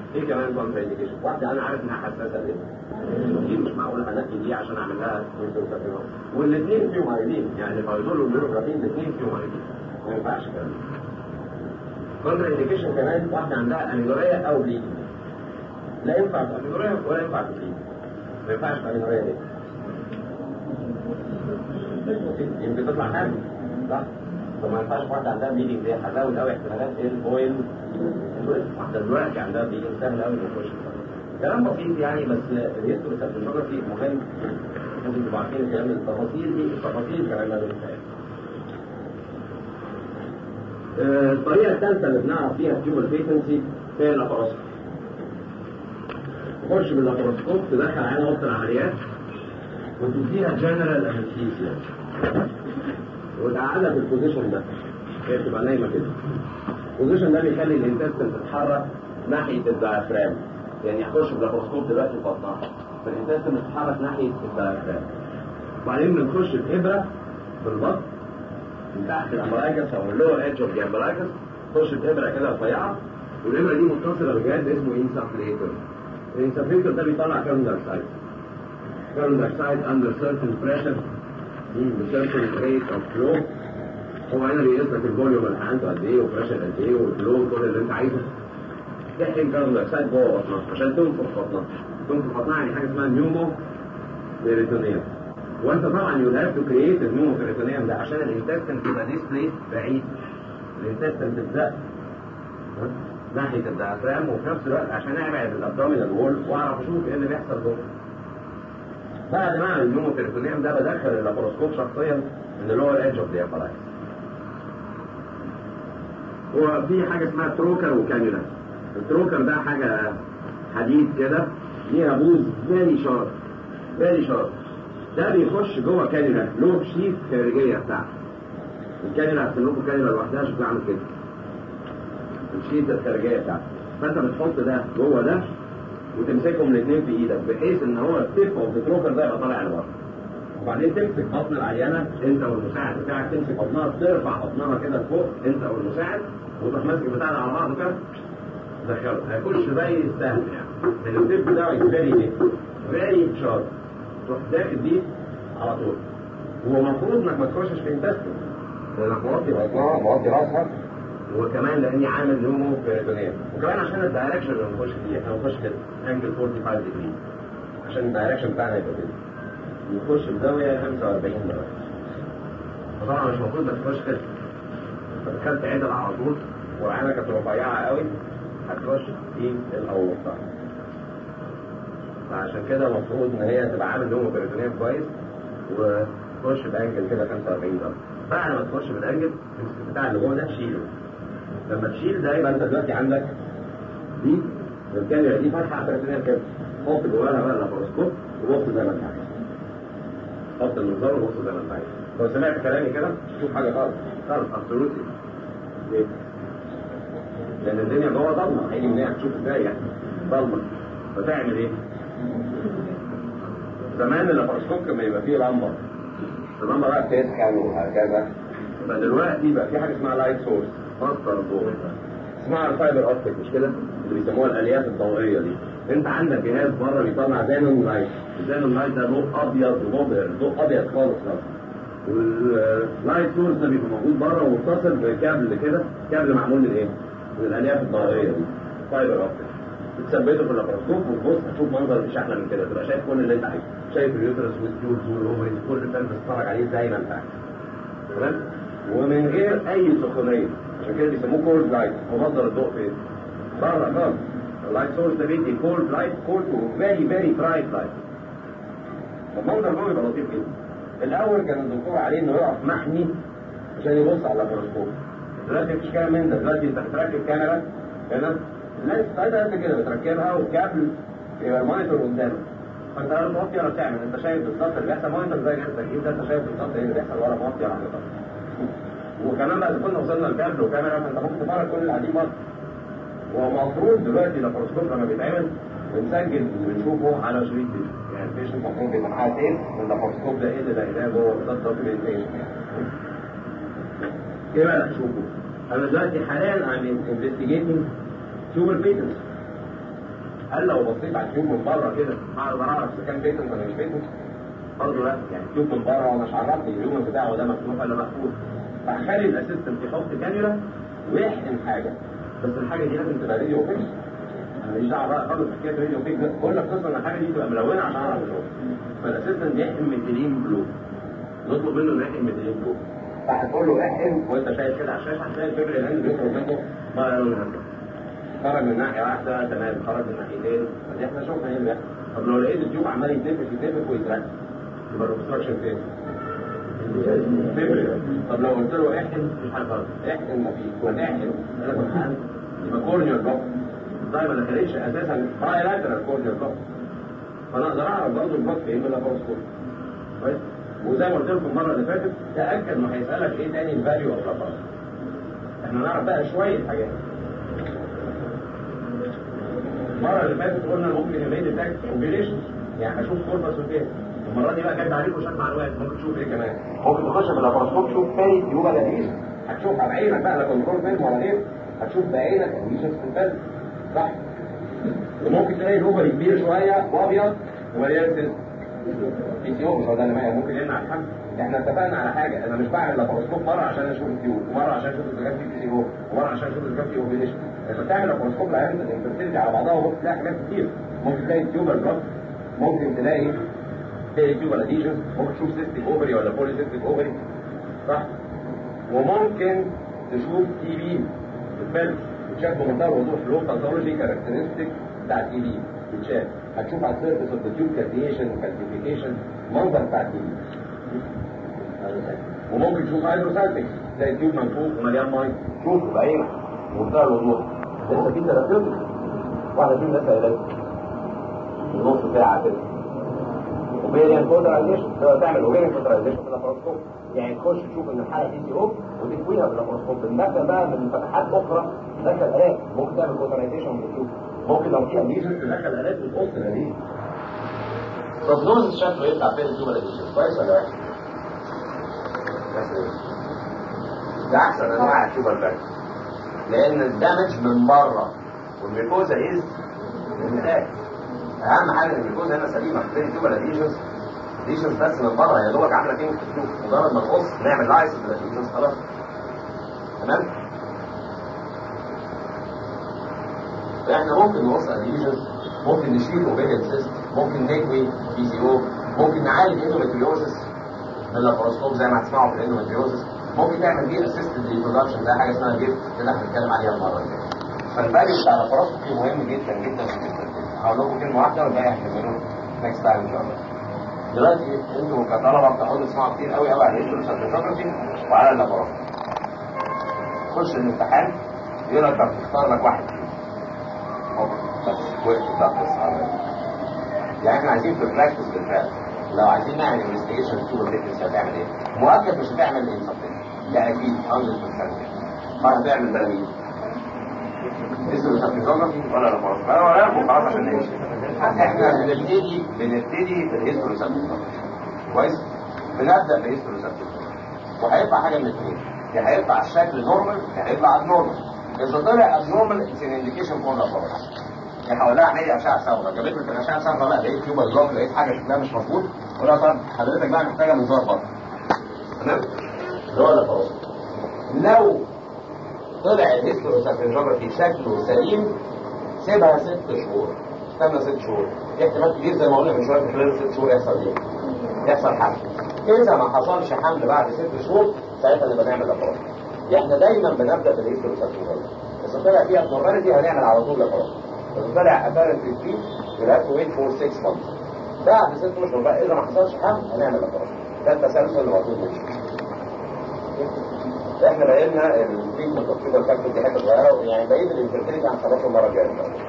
ايه كمان كونترا انديكيشن واحده انا عارف انها حساسه ليه دي مش معقول هنقي دي عشان اعمل لها نيوتروفاتينول والاثنين فيهم ايدين يعني الفايزول والنيوروجرافين الاثنين فيهم ايدين ما ينفعش كمان كونترا انديكيشن كمان واحده عندها اميلوريا او بليدنج لا ينفع في اميلوريا ولا ينفع في بليدنج ما ينفعش في اميلوريا ليه؟ يمكن تطلع حامل صح؟ فما ينفعش واحده عندها بليدنج دي هتزود قوي احتمالات البويل واحده دلوقتي عندها بليدنج سهل قوي ما تخش كلام بسيط يعني بس الهيستوري مهم لازم تبقوا عارفين الكلام التفاصيل دي التفاصيل كمان لازم الطريقة الثالثة اللي بنعرف فيها التيوبر فيتنسي هي اللاباروسكوب. تخش باللاباروسكوب تدخل عين اوضه العمليات وتديها جنرال انستيزيا وتقعدها في البوزيشن ده هي بتبقى نايمه كده البوزيشن ده بيخلي الانتستين تتحرك ناحيه الدايفرام يعني يخش باللاباروسكوب دلوقتي في بطنها فالانتستين تتحرك ناحيه الدايفرام وبعدين بنخش بابره في البطن من تحت الامبرايكس او اللور ايدج اوف الامبرايكس تخش بابره كده رفيعه والابره دي متصله بجهاز اسمه انسافليتور الانسافليتور ده بيطلع كاربون دايوكسيد كاربون دايوكسيد اندر سيرتن بريشر بسيرتن ريت اوف فلو هو هنا بيقيس لك الفوليوم اللي عنده قد ايه وبريشر قد ايه والفلو كل اللي انت عايزه تحقن كاربون دايوكسيد جوه بطنها عشان تنفخ بطنها تنفخ بطنها يعني حاجه اسمها نيومو بيريتونيوم وانت طبعا يو هاف تو كرييت النيومو بيريتونيوم ده عشان الانتستين تبقى ديسبليس بعيد الانتستين تتزق ناحيه الديافرام وفي نفس الوقت عشان ابعد الابدومينال وول واعرف اشوف ايه اللي بيحصل جوه بعد ما اعمل النيومو بيريتونيوم ده بدخل اللاباروسكوب شخصيا من اللي هو الايدج اوف ذا ابرايس وفي حاجه اسمها تروكر وكانيولا التروكر ده حاجه حديد كده ليها بوز فيري شارب فيري شارب ده بيخش جوه كانيولا له شيف خارجيه بتاعته الكانيولا هرسم لكم كانيولا لوحدها شكلها عامل كده الشيت الخارجيه بتاعته فانت بتحط ده جوه ده وتمسكهم الاثنين في ايدك بحيث ان هو التيب اوف التروكر ده يبقى طالع لبره وبعدين تمسك بطن العيانه انت والمساعد بتاعك تمسك بطنها ترفع بطنها كده لفوق انت والمساعد وتروح ماسك بتاعنا على بعض كده دخله هيخش زي السهم يعني التيب بتاعه فيري فيري شارب تروح داخل بيه على طول هو المفروض انك ما تخشش في انتستين لانك موطي بطنها موطي راسها وكمان لاني عامل نومو بيريتونيوم وكمان عشان الدايركشن اللي بنخش فيه احنا بنخش كده انجل 45 ديجري عشان الدايركشن بتاعنا يبقى كده نخش بزاويه 45 درجه فطبعا مش المفروض انك تخش كده انت دخلت عدل على طول وعينك كانت رفيعه قوي هتخش في الاورطه فعشان كده المفروض ان هي تبقى عامل نومو بيريتونيوم كويس وتخش بانجل كده 45 درجه بعد ما تخش بالانجل تمسك بتاع اللي جوه ده تشيله لما تشيل ده يبقى انت دلوقتي عندك دي الكاميرا دي فتحه بيريتونيوم كده حط جواها بقى اللاباروسكوب وبص زي ما انت عايز حط المنظار وبص زي ما انت عايز لو سمعت كلامي كده تشوف حاجه خالص خالص ابسولوتلي ليه؟ لان الدنيا جوه ضلمه هيجي منين هتشوف ازاي يعني ضلمه فتعمل ايه؟ زمان اللاباروسكوب كان بيبقى فيه لمبه اللمبه بقى بتسخن وهكذا فدلوقتي بقى في حاجه اسمها لايت سورس مصدر ضوء اسمها الفايبر اوبتيك مش كده؟ اللي بيسموها الالياف الضوئيه دي انت عندك جهاز بره بيطلع زانون لايت الزانون لايت ده ضوء ابيض ومبهر ضوء ابيض خالص خالص واللايت سورس ده بيبقى موجود بره ومتصل بكابل كده كابل معمول من ايه؟ من الالياف الضوئيه دي فايبر اوبتيك تثبته في اللابراسكوب وتبص هتشوف منظر مش احلى من كده تبقى شايف كل اللي انت عايزه شايف اليوترس والجولز والاوفريز كل اللي انت بتتفرج عليه زي ما انت عايز تمام ومن غير اي سخونيه عشان كده بيسموه كولد لايت هو مصدر الضوء فين؟ بره خالص اللايت سورس ده بيدي كولد لايت كولد وفيري فيري برايت لايت فالمنظر ده بيبقى لطيف جدا الاول كان الدكتور عليه انه يقف محمي عشان يبص على اللابراسكوب دلوقتي مفيش كلام من ده دلوقتي انت بتركب كاميرا هنا الناس ساعتها انت كده بتركبها والكابل يبقى المونيتور قدامك فانت لا موطي ولا تعمل انت شايف بالظبط اللي بيحصل مونيتور زي التركيب ده انت شايف بالظبط ايه اللي بيحصل ولا موطي ولا حاجه وكمان بعد كنا وصلنا لكابل وكاميرا فانت ممكن تفرج كل اللي قاعدين بره ومفروض دلوقتي اللاباروسكوب لما بيتعمل بنسجل بنشوفه على شريط فيديو يعني البيشنت المفروض يبقى معاه تيب واللاباروسكوب ده ايه اللي لقيناه جوه بالظبط دوكيومنتيشن ايه بقى تشوفه؟ انا دلوقتي حاليا I'm investigating tumor fetus هل لو بصيت على التيوب من بره كده هعرف اعرف اذا كان بيتنت ولا مش بيتنت برضه لا يعني التيوب من بره وانا مش عرفني اليوم بتاعه ده مفتوح ولا مقفول فهخلي الاسيستنت يحط كاميرا ويحقن حاجه بس الحاجه دي لازم تبقى راديو فيكس انا ماليش دعوه بقى خالص بحكايه راديو فيكس كل قصه ان الحاجه دي تبقى ملونه عشان اعرف اشوف فالاسيستنت يحقن ميثيلين بلو نطلب منه انه يحقن ميثيلين بلو فهتقول له احقن وانت شايف كده على الشاشه هتلاقي الفبر اللي بيخرج منه بقى لون هندسه خرج من ناحيه واحده تمام خرج من ناحيتين فدي احنا شفنا ايه اللي بيحصل طب لو لقيت التيوب عمال يتنفخ يتنفخ ويترك يبقى الاوبستراكشن فين؟ فبر طب لو قلت له احقن مش هيخرج احقن مفيش ولا احقن ثلاث يبقى كورنيال بلوك طيب ما دخلتش اساسا بايلاترال كورنيال بلوك فانا اقدر اعرف برضه البلوك فين ولا بروسكوب كويس وزي ما قلت لكم المره اللي فاتت تاكد انه هيسالك ايه تاني الفاليو اوف لاباس احنا نعرف بقى شويه حاجات المره اللي فاتت قلنا ممكن يبقى ديتكت اوبريشن يعني هشوف كوربس وكده المره دي بقى جايب عليكم شويه معلومات ممكن تشوف ايه كمان ممكن تخش باللاباروسكوب تشوف تاني تيوبا لذيذ هتشوف على عينك بقى لا كنترول فيلم ولا غير هتشوف بعينك اديشن في الفيلم صح وممكن تلاقي الاوفر كبير شويه وابيض ومليان سلك في سيو مش هو ده اللي معايا ممكن يمنع الحمل احنا اتفقنا على حاجه انا مش بعمل لاباروسكوب مره عشان اشوف التيوب ومره عشان اشوف اذا كان في سي او ومره عشان اشوف اذا كان في اوبريشن انت بتعمل لاباروسكوب لعيان الانفرتيلتي على بعضها وممكن تلاقي حاجات كتير ممكن تلاقي تيوبر بلوك ممكن تلاقي تلاقي تيوبر اديشن ممكن تشوف سيستيك اوفري ولا بولي سيستيك اوفري صح وممكن تشوف تي بي في الفيلم بتشاف بمنتهى الوضوح لو باثولوجي كاركترستيك بتاع تي بي بتشاف هتشوف على السيرفيس اوف ذا تيوب كالديشن كالسيفيكيشن منظر بتاع التي بي وممكن تشوف هيدروسايتكس تلاقي التيوب منفوخ ومليان ميه شوفه بعينك بمنتهى الوضوح لسه في ثيرابيوتكس واحده فيهم لسه علاج نص ساعه كده اوبيريان كوترايزيشن تقدر تعمل اوبيريان كوترايزيشن في اللاباروسكوب يعني تخش تشوف ان الحاله دي سي او وتكويها في اللاباروسكوب بندخل بقى من فتحات اخرى تدخل الات ممكن تعمل كوترايزيشن وتشوف ممكن لو في اديشن تدخل الات وتقص الاديشن بروجنوز شكله يطلع فين التيوب الاديشن كويس ولا وحش؟ بس ايه؟ ده احسن انواع التيوب الباك لان الدمج من بره والميكوزا از من الات اهم حاجه ان الميكوزا هنا سليمه فين التيوب الاديشنز ليشنز بس من بره يا دوبك عامله كده تشوف مجرد ما تقص نعمل لايس للليشنز خلاص تمام فاحنا ممكن نقص الليشنز ممكن نشيل اوبيريان سيست ممكن نكوي بي سي او ممكن نعالج اندوميتريوزس من اللاباروسكوب زي ما هتسمعوا في الاندوميتريوزس ممكن تعمل بيه اسيستد ريبرودكشن ده حاجه اسمها جيفت كده هنتكلم عليها المره الجايه فالفاليو بتاع اللاباروسكوب مهم جدا جدا جدا هقول لكم كلمه واحده والباقي هنكمله نكست تايم ان شاء الله دلوقتي انتوا كطلبه بتقعدوا تسمعوا كتير قوي قوي على الهيستوري وعلى اللابوراتوري خش الامتحان يقول لك طب تختار لك واحد فيهم بس وقت بقى بس يعني احنا عايزين في براكتس بالفعل لو عايزين نعمل انفستيجيشن تو الديفنس هتعمل ايه؟ مؤكد مش هتعمل انسبتين ده اكيد 100% ما هتعمل ده مين؟ اسمه الهيستوري ولا لابوراتوري ولا خلاص عشان نمشي احنا بنبتدي بنبتدي في الهيستوري كويس بنبدا بهيستوري وهيطلع حاجه من الاثنين يا هيطلع الشكل نورمال يا هيطلع ابنورمال اذا طلع ابنورمال اتس ان انديكيشن فور لابوراتوري يعني هقول لها اعملي اشعه صبغه جابت لك الاشعه صبغه لا لقيت تيوبر بلوك لقيت حاجه شكلها مش مظبوط قول لها طب حضرتك بقى محتاجه منظار بطن تمام اللي هو لابوراتوري لو طلع الهيستوري شكله سليم سيبها ست شهور استنى ست شهور في احتمال كبير زي ما قلنا من شويه في خلال ست شهور يحصل ايه؟ يحصل حمل اذا ما حصلش حمل بعد ست شهور ساعتها نبقى نعمل لابورات احنا دايما بنبدا بالهيستوريساتورال اذا طلع فيها ابنورماليتي هنعمل على طول لابورات اذا طلع ابارنت سبيد يبقى تو ويت فور 6 مانث بعد ست اشهر بقى اذا ما حصلش حمل هنعمل لابورات ده التسلسل اللي مطلوب منه احنا بقينا التريتمنت اوف فيبر فاكتور دي حته صغيره يعني بقيت الانفيرتيليتي هنخلصه المره الجايه ان شاء الله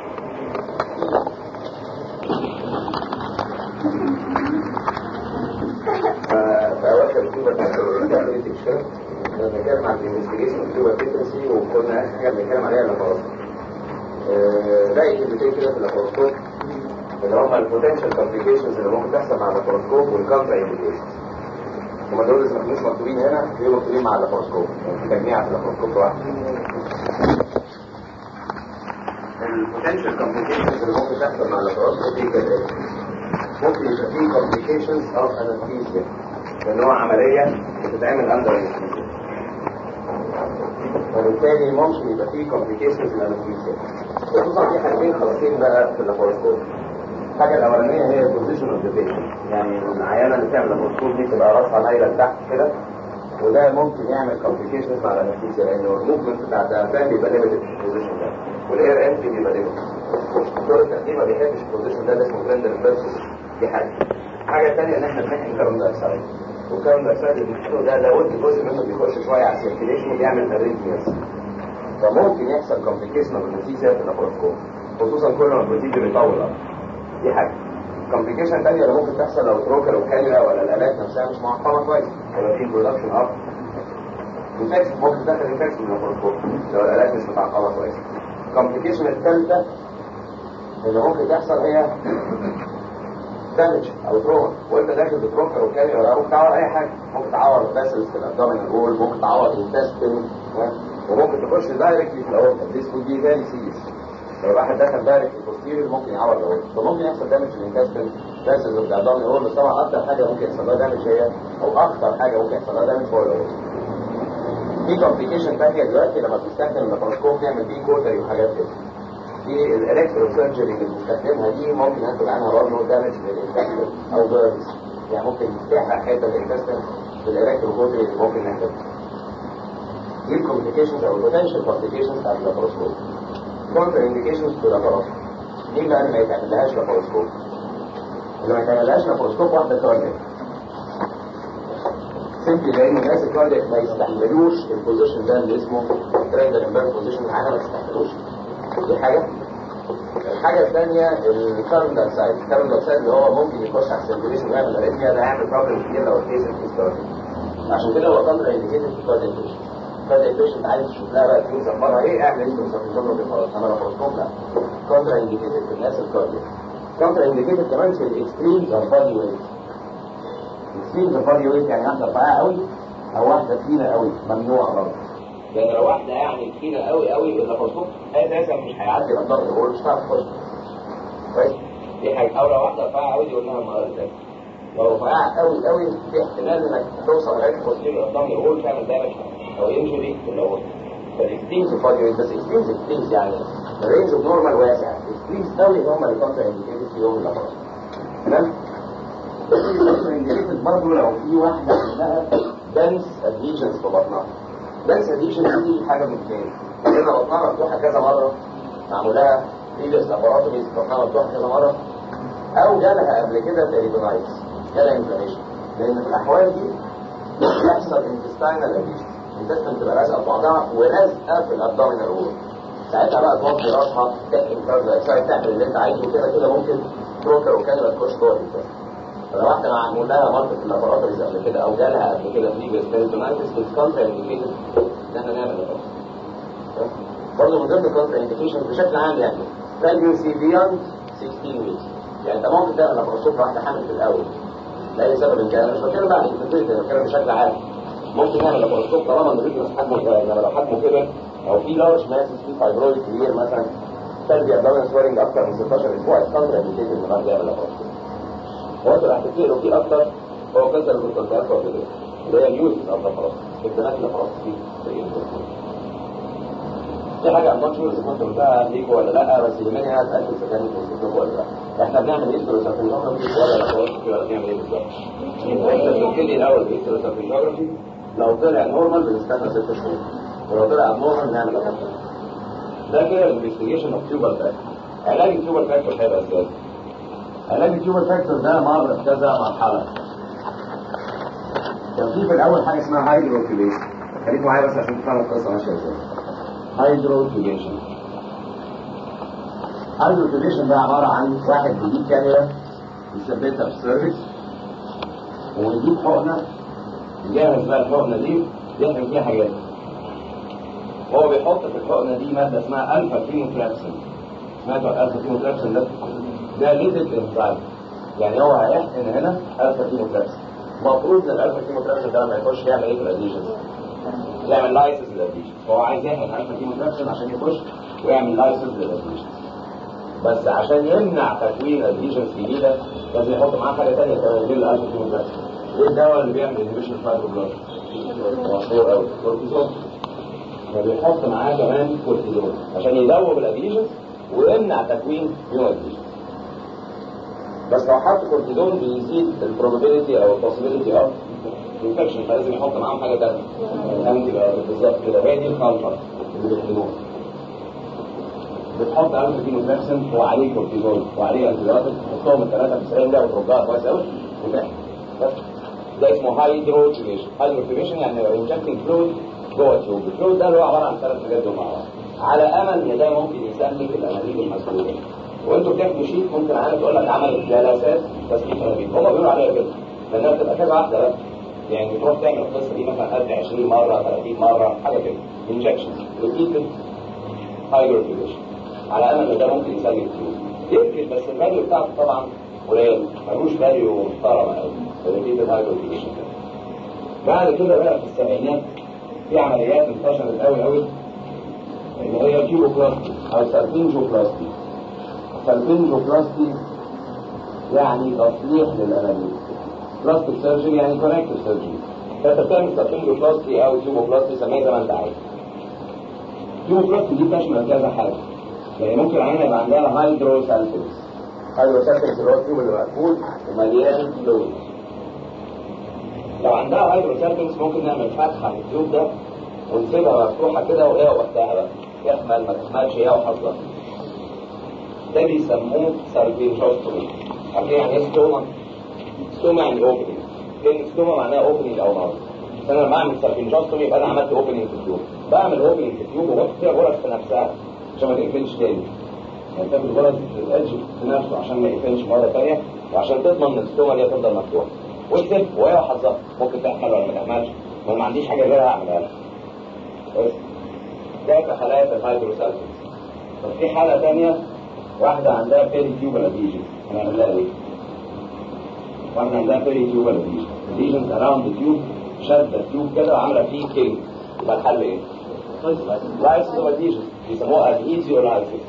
فأواخر الكتوبة بتاعت الرياليتي مشكلة بنتكلم عن الانفستيجيشن الكتوبة فيتنسي وكنا آخر حاجة بنتكلم عليها اللابوراتوري باقي كلمتين كده في اللابوراتوري اللي هم البوتنشال كومبليكيشنز اللي ممكن تحصل مع اللابوراتوسكوب والكونترا انديكيشنز هم دول اللي ما كانوش مكتوبين هنا بيبقوا مكتوبين مع اللابوراتوسكوب يعني في تجميع في اللابوراتوسكوب واحد البوتنشال كومبليكيشنز اللي ممكن تحصل مع اللاباروسكوبي كده ممكن يبقى فيه كومبليكيشنز اوف انستيزيا لان هو عمليه بتتعمل اندر وبالتالي ممكن يبقى فيه كومبليكيشنز الانستيزيا خصوصا في حاجتين خاصين بقى في اللاباروسكوب الحاجه الاولانيه هي البوزيشن اوف ذا بيشنت يعني العيانه اللي بتعمل لاباروسكوب دي تبقى راسها مايله لتحت كده وده ممكن يعمل كومبليكيشنز مع الانستيزيا لانه الموفمنت بتاع الدافع بيبقى ليميتد في البوزيشن ده والاير انتري بيبقى ليميتد دكتور التخدير ما بيحبش البوزيشن ده اللي اسمه جراندر بيرسس دي حاجه حاجه ثانيه ان احنا بنحكي كاربون دايوكسيد والكاربون دايوكسيد اللي بنحكيه ده لابد جزء منه بيخش شويه على السيركيليشن وبيعمل اريثمياز فممكن يحصل كومبليكيشن اوف الانستيزيا في اللاباروسكوب خصوصا كل ما البروسيجر يطول أكتر. دي حاجه كومبليكيشن ثانيه اللي ممكن تحصل لو تروكر وكاميرا ولا الالات نفسها مش معقمه كويس ولا في برودكشن اب انفكشن ممكن تدخل انفكشن من اللاباروسكوب لو الالات مش متعقمه كويس الكومبليكيشن الثالثه اللي ممكن تحصل هي دامج او تروما وانت داخل بتروكر وكاميرا ممكن تعور اي حاجه ممكن تعور باسلز في الابدومينال وول ممكن تعور الانتستين وممكن تخش دايركتلي في الاورطه دي would be very serious لو الواحد دخل دايركت البوستيريور ممكن يعور الاورطه فممكن يحصل دامج في الانتستين باسلز في الابدومينال وول بس طبعا اكتر حاجه ممكن يحصل لها دامج هي او اكتر حاجه ممكن يحصل لها دامج هو الاورطه في كومبليكيشن ثانيه دلوقتي لما بتستخدم اللاباروسكوب تعمل بيه كوتري وحاجات كده في الالكترو سيرجري اللي بنستخدمها دي ممكن ينتج عنها برضه دامج للانتستين او بيرنز يعني ممكن تحرق حته الانتستين بالالكترو كوتري اللي ممكن نعملها دي الكومبليكيشنز او البوتنشال كومبليكيشنز بتاعت اللاباروسكوب كونتر انديكيشنز تو لاباروسكوب دي بقى اللي ما يتعملهاش لاباروسكوب اللي ما يتعملهاش لاباروسكوب واحده كاردياك سيمبلي لان الناس الكاردياك ما يستحملوش البوزيشن ده اللي اسمه تريندر امبيرد بوزيشن الحاجه ما تستحملوش دي حاجه الحاجه الثانيه الكاربون دايوكسيد الكاربون دايوكسيد اللي هو ممكن يخش على السيركيليشن ويعمل اريثميا ده هيعمل بروبلم كتير لو البيشنت هيستوريك عشان كده هو كونتر انديكيتد في كاردياك بيشنت كاردياك بيشنت عايز تشوف لها بقى فلوس اخبارها ايه اعمل انت مسافر خلاص انا لاباروسكوب لا كونتر انديكيتد في الناس الكاردياك كونتر انديكيتد كمان في الاكستريمز اوف بادي ويت اكستريمز اوف بادي ويت يعني واحده رفيعه قوي او واحده تخينه قوي ممنوع برضه يعني لو واحده يعني تخينه قوي قوي اللاباروسكوب اساسا مش هيعدي الضغط هو مش هتعرف تخش كويس دي حاجه او لو واحده رفيعه قوي دي قلناها المره اللي فاتت لو رفيعه قوي قوي في احتمال انك توصل لغايه البوستيريور قدام الهول تعمل دامج او انجري في الاول فالاكستريمز اوف بادي بس اكستريمز اكستريمز يعني الرينج اوف نورمال واسع اكستريمز قوي هم اللي كونتر انديكيتد في يوم اللاباروسكوب تمام كونتر انديكيتد برضه لو في واحده عندها دنس ادهيجنز في بطنها دنس ادهيجنز دي حاجه من اثنين لان بطنها مفتوحه كذا مره معمول لها بريفيس لابوراتوريز بطنها مفتوحه كذا مره او جالها قبل كده بيريتونايتس جالها انفلاميشن لان في الاحوال دي بيحصل انتستاينال ادهيجن الانتستين تبقى لازقه في بعضها ولازقه في الابدومينال وول ساعتها بقى توطي راسها تحقن كارد اكسايد تعمل اللي انت عايزه كده كده ممكن تروكر وكانولا تخش جوه الانتستين فلو واحده معمول لها مرض في اللابوراتوريز قبل كده او جالها قبل كده بريفيس بيريتونايتس بتكونتر انديكيتد ان احنا نعمل لابوراتوري برضه من ضمن الكونتر انديكيشن بشكل عام يعني pregnancy beyond 16 weeks يعني انت ممكن تعمل لاباروسكوب واحده حامل في الاول لاي سبب كان انا مش بتكلم بقى عن الانفلتريت انا بتكلم بشكل عام ممكن نعمل لاباروسكوب طالما ان الريجنس حجمه صغير انما لو حجمه كبر او في لارج ماسس في فايبرويد كبير مثلا تلبي ابدومين سويرنج اكتر من 16 اسبوع الكونتر انديكيشن ان الواحد يعمل لاباروسكوب هو انت اللي هتفتكروا فيه اكتر هو كانسر اللي كنت قلت لكم كده اللي هي اليوزز او اللاباروسكوب البنات اللاباروسكوب دي حاجة I'm not sure إذا كنت قلتها ليكوا ولا لا بس اللي منها اتأكد إذا كانت قلت ولا لا إحنا بنعمل هيستروسافيجوجرافي ولا لاباروسكوبي ولا بنعمل إيه بالظبط؟ إحنا بنبتدي الأول هيستروسافيجوجرافي لو طلع نورمال بنستنى ست شهور ولو طلع ابنورمال نعمل لاباروسكوبي ده كده الانفستيجيشن اوف تيوبال فاكتور علاج التيوبال فاكتور هيبقى ازاي؟ علاج التيوبال فاكتور ده مر في كذا مرحلة كان في في الأول حاجة اسمها هايدروكيليشن خليك معايا بس عشان تفهم القصة ماشية ازاي هايدروكيليشن هايدروكيليشن ده عبارة عن واحد بيجيب كاميرا يثبتها في السيرفكس ويجيب حقنة يجهز بقى الحقنة دي يحمل فيها حاجات هو بيحط في الحقنة دي مادة اسمها ألفا كيموترابسين سمعتوا عن ألفا كيموترابسين ده؟ ده ليزك انزايم يعني هو هيحقن هنا ألفا كيموترابسين المفروض ان الألفا كيموترابسين ده لما يخش يعمل ايه في الاديشن؟ يعمل لايسنس للاديشن فهو عايز يحقن ألفا كيموترابسين عشان يخش ويعمل لايسنس للاديشن بس عشان يمنع تكوين اديشنز جديده لازم يحط معاه حاجه ثانيه كمان غير الالف كيموثيرابي ايه الدواء اللي بيعمل انهبيشن فايبروبلاست مشهور قوي كورتيزون فبيحط معاه كمان كورتيزون عشان يدوب الاديشنز ويمنع تكوين نيو اديشنز بس لو حط كورتيزون بيزيد البروبابيلتي او البوسيبيلتي اوف انفكشن فلازم يحط معاهم حاجه ثانيه انتي بالظبط كده وهي دي الخلطه اللي بيحطوها بتحط الف كيلوفاكسن وعليه كورتيزون وعليه انتيبيوتيك تحطهم الثلاثه في سرنجه وترجعها كويس قوي وتحت بس ده اسمه هايدروجينيشن هايدروجينيشن يعني انجكتنج فلويد جوه التيوب الفلويد ده اللي هو عباره عن ثلاث حاجات دول مع بعض على امل ان ده ممكن يسلك الانابيب المسؤوله وانتوا بتاخدوا شيت ممكن عارف تقول لك عمل جلسات تسليك انابيب هم بيقولوا عليها كده لانها بتبقى كذا واحده بس يعني تروح تعمل القصه دي مثلا قد 20 مره 30 مره حاجه كده انجكشن ريبيتد هايدروجينيشن على امل ان ده ممكن يسلك التيوب يمكن بس الفاليو بتاعته طبعا قليل ملوش فاليو محترمه قوي ريبيتد هايدروجينيشن بعد كده بقى في السبعينات في عمليات انتشرت قوي قوي اللي هي كيوبوبلاستي او سالفينجوبلاستي سالفينجوبلاستي يعني تصليح للانابيب بلاستيك سيرجري يعني كونكتيف سيرجري فانت بتعمل سالفينجوبلاستي او كيوبوبلاستي سميها زي ما انت عايز كيوبوبلاستي دي بتشمل كذا حاجه يعني ممكن العينه يبقى عندها هايدروسالفينز هايدروسالفينز اللي هو التيوب اللي مقفول ومليان فلويد لو عندها هايدروسالفينز ممكن نعمل فتحه في التيوب ده ونسيبها مفتوحه كده وهي وقتها بقى يحمل ما تحملش هي وحظها ده بيسموه سالفينجوستومي عارفين يعني ايه ستوما؟ ستوما يعني اوبننج لان ستوما معناها اوبننج او نار فانا لما اعمل سالفينجوستومي يبقى انا عملت اوبننج في التيوب بعمل اوبننج في التيوب وبحط فيها غرز في نفسها عشان ما تقفلش تاني يعني تعمل غرز في الادج في نفسه عشان ما يقفلش مره ثانيه وعشان تضمن ان الستوما دي هتفضل مفتوحه وتسيب وهي وحظها ممكن تحمل ولا ما تحملش ما ما عنديش حاجه غيرها اعملها لها بس ده كحالات الهايدروسالفينز طب في حاله ثانيه واحده عندها بيري تيوبال اديجن هنعمل لها ايه؟ واحده عندها بيري تيوبال اديجن اديجنز اراوند التيوب شد التيوب كده وعامله فيه كينج يبقى الحل ايه؟ لايسيس اوف اديجن بيسموها ادهيزيو لايسيس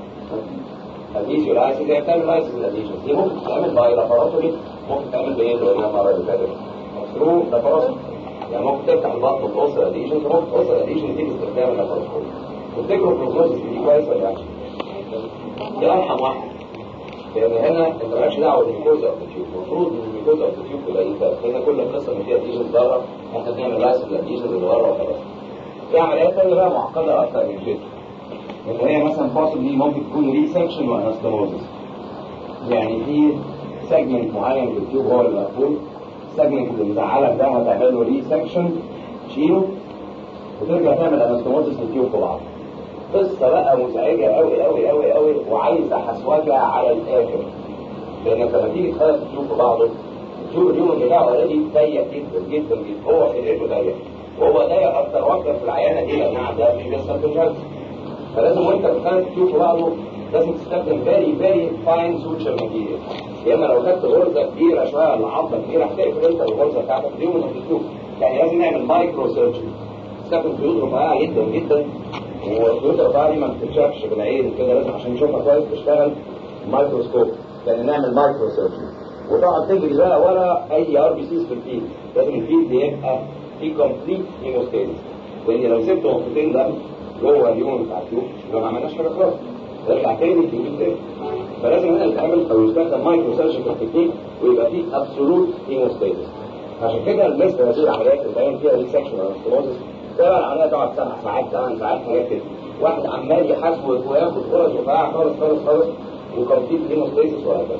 ادهيزيو لايسيس هي بتعمل لايسيس الاديجن دي ممكن تتعمل باي لاباراتوري ممكن تعمل بايه اللي قلناها المره اللي فاتت ثرو لاباراتوري يعني ممكن تفتح البطن وتقص الاديشن ممكن تقص الاديشن دي باستخدام اللاباراتوري تفتكروا البروجنوزس دي كويس ولا لا؟ دي ارحم واحد لان هنا انت مالكش دعوه بالميكوزا اوف التيوب المفروض ان الميكوزا اوف التيوب تبقى ايه هنا كل القصه ان فيها اديشن بره احنا بنعمل لايسيس الاديشن اللي بره وخلاص في عمليات ثانيه بقى معقده اكتر من كده ان هي مثلا possibly ممكن تكون ريسكشن وانستموزس يعني في سيجمنت معين في التيوب هو اللي مقفول السيجمنت اللي مزعلك ده هتعمل له ريسكشن تشيله وترجع تعمل انستموزس للتيوب في بعض قصه بقى مزعجه قوي قوي قوي قوي وعايزه حسوجه على الاخر لانك لما تيجي تخلط التيوب في بعضه التيوب اليوم بتاعه اوريدي ضيق جدا جدا جدا هو خلقته ضيق وهو ضيق اكتر واكتر في العيانه دي لانها عندها في بيسال فلازم وانت بتخلط التيوب في بعضه لازم تستخدم فيري فيري فاين سوتشر ماتيريال يا اما لو خدت غرزه كبيره شويه ولا عظمه كبيره هتقفل انت الغرزه بتاعتك دي ومن التيوب يعني لازم نعمل مايكرو سيرجري تستخدم خيوط رفيعه جدا جدا والخيوط الرفيعه دي ما بتتشافش بالعين كده لازم عشان نشوفها كويس تشتغل مايكروسكوب يعني نعمل مايكرو سيرجري وطبعا تجري بقى ورا اي ار بي سيز في الفيل لازم الفيل ده يبقى في كومبليت هيموستاسيس لان لو سبت نقطتين دم جوه اليوم بتاع التيوب يبقى ما عملناش حاجه خالص يرجع تاني تجيب تاني فلازم هنا نتعامل او يستخدم مايكرو سيرجيكال تكنيك ويبقى فيه ابسولوت هيموستاسيس عشان كده مثل هذه العمليات اللي بيان فيها ريسكشن او انستموزس ده بقى العمليه تقعد سبع ساعات ثمان ساعات حاجات كده واحد عمال يحاسب وياخد غرز رفيعه خالص خالص خالص وكومبليت هيموستاسيس وهكذا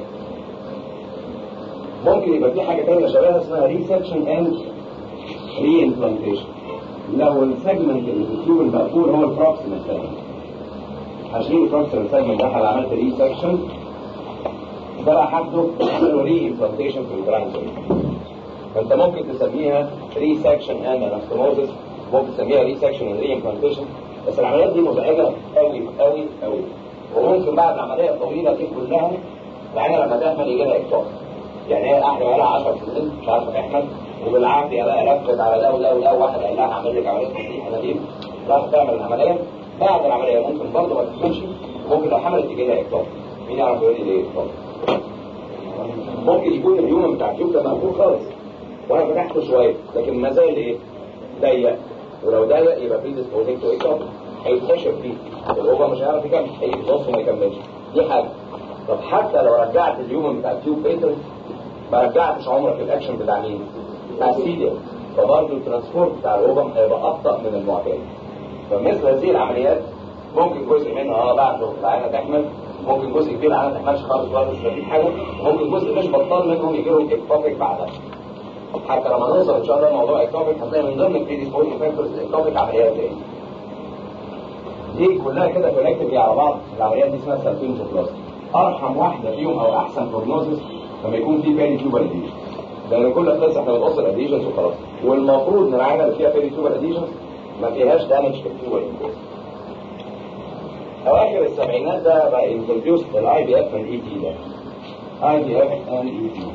ممكن يبقى في حاجه ثانيه شبهها اسمها ريسكشن اند ري امبلانتيشن لو السيجمنت اللي في التيوب المقفول هو البروكسيمال سيجمنت هشيل البروكسيمال سيجمنت ده هبقى عملت ريسكشن ده بقى هاخده ري امبلانتيشن في البرانكل فانت ممكن تسميها ريسكشن اند انستموزس ممكن تسميها ريسكشن اند ري امبلانتيشن بس العمليات دي مزعجه قوي قوي قوي وممكن بعد العمليه الطويله دي كلها العينه لما تحمل يجي لها اكتئاب يعني هي قاعده بقى لها 10 سنين مش عارفه تحمل وبالعافيه بقى لفت على ده وده وده واحد قال لها هعمل لك عمليه تصحيح انابيب راح تعمل العمليه بعد العمليه ممكن برضه ما تكملش ممكن لو حملت تجي لها اكتئاب مين يعرف يقول لي ليه؟ ممكن يكون اليوم بتاع التيوب ده مقفول خالص وانا فتحته شويه لكن ما زال ايه؟ ضيق ولو ضيق يبقى في ديسبوزنج تو ايه هيتخشب فيه الاوفر مش هيعرف يكمل هيجي نص وما يكملش دي حاجه طب حتى لو رجعت اليوم بتاع التيوب بيتر ما رجعتش عمرك الاكشن بتاع مين؟ بتاع السيديا فبرضه الترانسبورت بتاع الاوفر هيبقى ابطا من المعتاد فمثل هذه العمليات ممكن جزء منها اه بعد العينه تحمل ممكن جزء كبير العينه ما تحملش خالص ولا مش فاهمين حاجه ممكن جزء مش بطال منهم يجي لهم اكتوبيك بعدها حتى لما نوصل ان شاء الله لموضوع اكتوبيك هتلاقي من ضمن البريديسبوزنج فاكتورز الاكتوبيك عمليات ايه دي كلها كده كونكتد على بعض العمليات دي اسمها سالفين بلاستيك ارحم واحده فيهم او احسن بروجنوزس لما يكون في بيري تيوبر اديشن لان كل القصه احنا بنقص الاديشنز وخلاص والمفروض ان العينه اللي فيها بيري تيوبر اديشنز ما فيهاش دامج في التيوبر اواخر السبعينات ده بقى انتروديوس الاي بي اف اند اي تي ده اي بي اف اند اي تي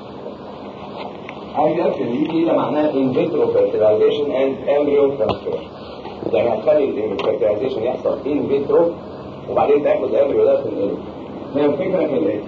اي بي اف اند اي تي ده معناه ان فيترو فيرتيلايزيشن اند امبريو ترانسفير يعني هتخلي الفيرتيلايزيشن يحصل ان فيترو وبعدين تاخد امبريو ده تنقله هي الفكره في الايه؟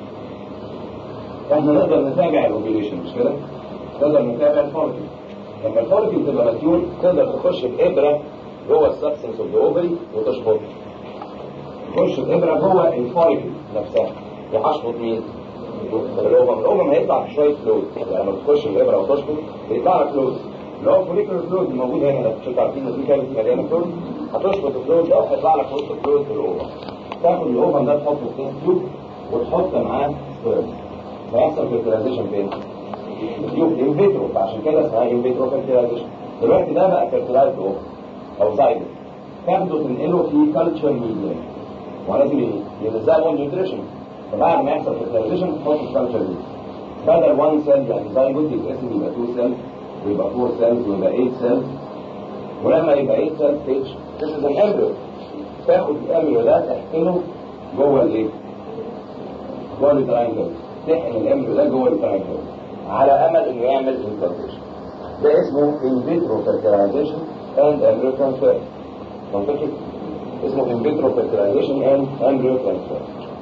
احنا نقدر نتابع الاوبريشن مش كده؟ نقدر نتابع الفولكن لما الفولكن تبقى ماتيور تقدر تخش بابره جوه السبستنس اوف ذا اوفري وتشفط تخش الابره جوه الفولكل نفسها وهشفط مين؟ الاوفم الاوفم هيطلع في شويه فلويد يعني لما تخش الابره وتشفط بيطلع لك فلويد اللي هو الفوليكولر فلويد الموجود هنا ده مش انتوا عارفين ان في كانت مليانه فلويد هتشفط الفلويد ده وهيطلع لك وسط الفلويد في الاوفم تاخد الاوفم ده تحطه في كيس تيوب وتحط معاه سبيرم فيحصل فيرتيلايزيشن فين؟ التيوب ان فيترو فعشان كده اسمها ان فيترو فيرتيلايزيشن دلوقتي ده بقى فيرتيلايز اوفم او زايد تاخده تنقله في كالتشر ميديا ولازم يلزقه نيوتريشن فبعد ما يحصل فيرتيلايزيشن تحط الكالتشر دي بدل 1 سيل يعني زايجوت يتقسم يبقى 2 سيل ويبقى 4 سيلز ويبقى 8 سيلز ولما يبقى 8 سيل ستيج this is an embryo تاخد الامبريو ده تحقنه جوه الايه؟ جوه التراينجل تحقن الامبريو ده جوه التراينجل على امل انه يعمل انفلتريشن ده اسمه in vitro fertilization and embryo transfer منطقي اسمه in vitro fertilization and embryo transfer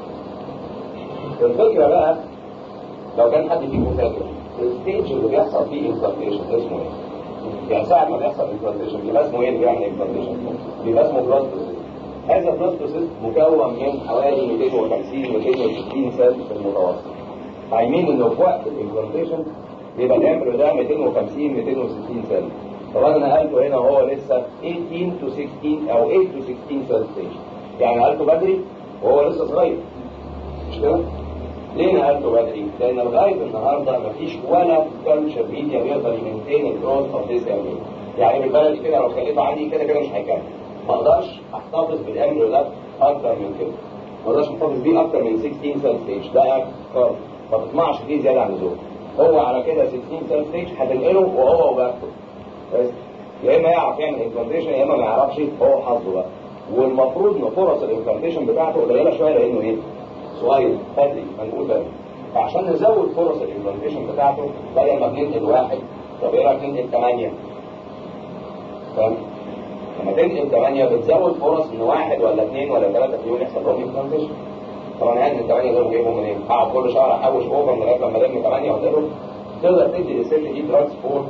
الفكرة بقى لو كان حد فيكم فاكر الستيج اللي بيحصل فيه انفلتريشن اسمه ايه؟ يعني ساعة ما بيحصل انفلتريشن بيبقى اسمه ايه اللي بيعمل انفلتريشن؟ بيبقى اسمه بلاستوسيست هذا البلاستوسيست مكون من حوالي 250 260 سيل في المتوسط عايمين انه في وقت الانفلتريشن بيبقى الامبريو ده 250 260 سيل طبعا انا نقلته هنا وهو لسه 18 to 16 او 8 to 16 سيل ستيج يعني نقلته بدري وهو لسه صغير مش كده؟ ليه نقلته بدري؟ لان لغايه النهارده مفيش ولا كالتشر ميديا بيقدر يمنتين الجروث اوف ذيس امبريو يعني بالبلدي كده لو خليته عندي كده كده مش هيكمل ما اقدرش احتفظ بالامبريو ده اكتر من كده ما اقدرش احتفظ بيه اكتر من 16 سيل ستيج ده كارب ما تطمعش فيه زياده عن اللزوم هو على كده 16 سيل ستيج هتنقله وهو وباكته كويس يا اما يعرف يعمل انفلتريشن يا اما ما يعرفش هو حظه بقى والمفروض ان فرص الانفلتريشن بتاعته قليله شويه لانه ايه؟ صغير بدري منقول بدري فعشان نزود فرص الانفلتريشن بتاعته بدل ما بننقل واحد طب ايه رايك ننقل ثمانيه؟ فاهم؟ لما تنقل ثمانيه بتزود فرص ان واحد ولا اثنين ولا ثلاثه فيهم يحصل لهم انفلتريشن طبعا هل الثمانيه دول جايبهم منين؟ اقعد كل شهر احوش اوفر لغايه لما الم ثمانيه وانقلهم تقدر تدي للست دي دراجز فور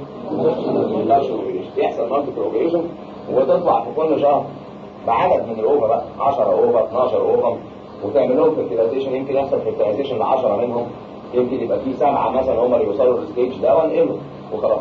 يحصل مالتي اوبريشن وتطلع في كل شهر بعدد من الاوفر بقى 10 اوفر 12 اوفر وتعمل لهم فيرتيلايزيشن يمكن يحصل فيرتيلايزيشن ل 10 منهم يمكن يبقى في سبعه مثلا هم اللي يوصلوا للستيج ده وانقلهم وخلاص.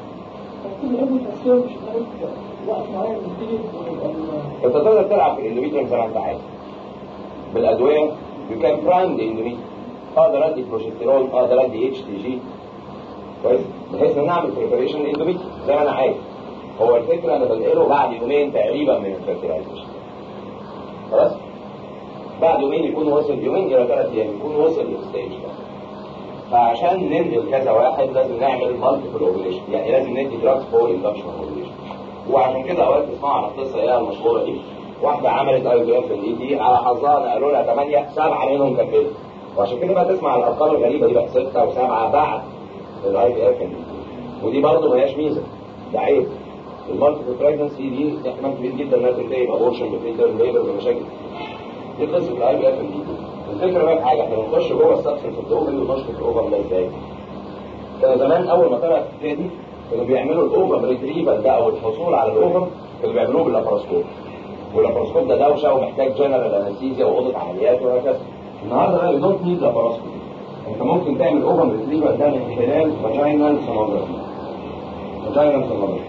انت تقدر تلعب في الاندوميتريوم زي ما انت عايز. بالادويه يو كان برايم ذا اندوميتريوم اقدر ادي بروجستيرون اقدر ادي اتش تي جي كويس بحيث ان اعمل بريبريشن اندوميتريوم زي ما انا عايز. هو الفكره انا بنقله بعد يومين تقريبا من الفيرتيلايزيشن. خلاص؟ بعد يومين يكون وصل يومين الى ثلاث ايام يكون وصل للستيج ده فعشان ننقل كذا واحد لازم نعمل مالتيبل اوبريشن يعني لازم ندي دراجز فور اندكشن اوبريشن وعشان كده اوقات تسمعوا عن القصه ايه المشهوره دي واحده عملت اي بي اف الاي دي على حظها نقلوا لها ثمانيه سبعه منهم كملوا وعشان كده بقى تسمع الارقام الغريبه دي بقى سته وسبعه بعد الاي بي اف ودي برضه ما هياش ميزه ده عيب المالتيبل بريجنسي دي احتمال كبير جدا انها تنتهي بابورشن بفيتر ليبر بمشاكل دي قصه الاي بي اف دي الفكره بقى في حاجه احنا بنخش جوه السبستنس اوف الاوفري ونخش في الاوفر ده ازاي؟ كانوا زمان اول ما طلعت الحكايه دي كانوا بيعملوا الاوفر ريتريفال ده او الحصول على الاوفر كانوا بيعملوه باللاباروسكوب واللاباروسكوب ده دوشه ومحتاج جنرال انستيزيا واوضه عمليات وهكذا النهارده بقى يو دونت نيد لاباروسكوب انت ممكن تعمل اوفر ريتريفال ده من خلال فاجينال سونوجرافي فاجينال سونوجرافي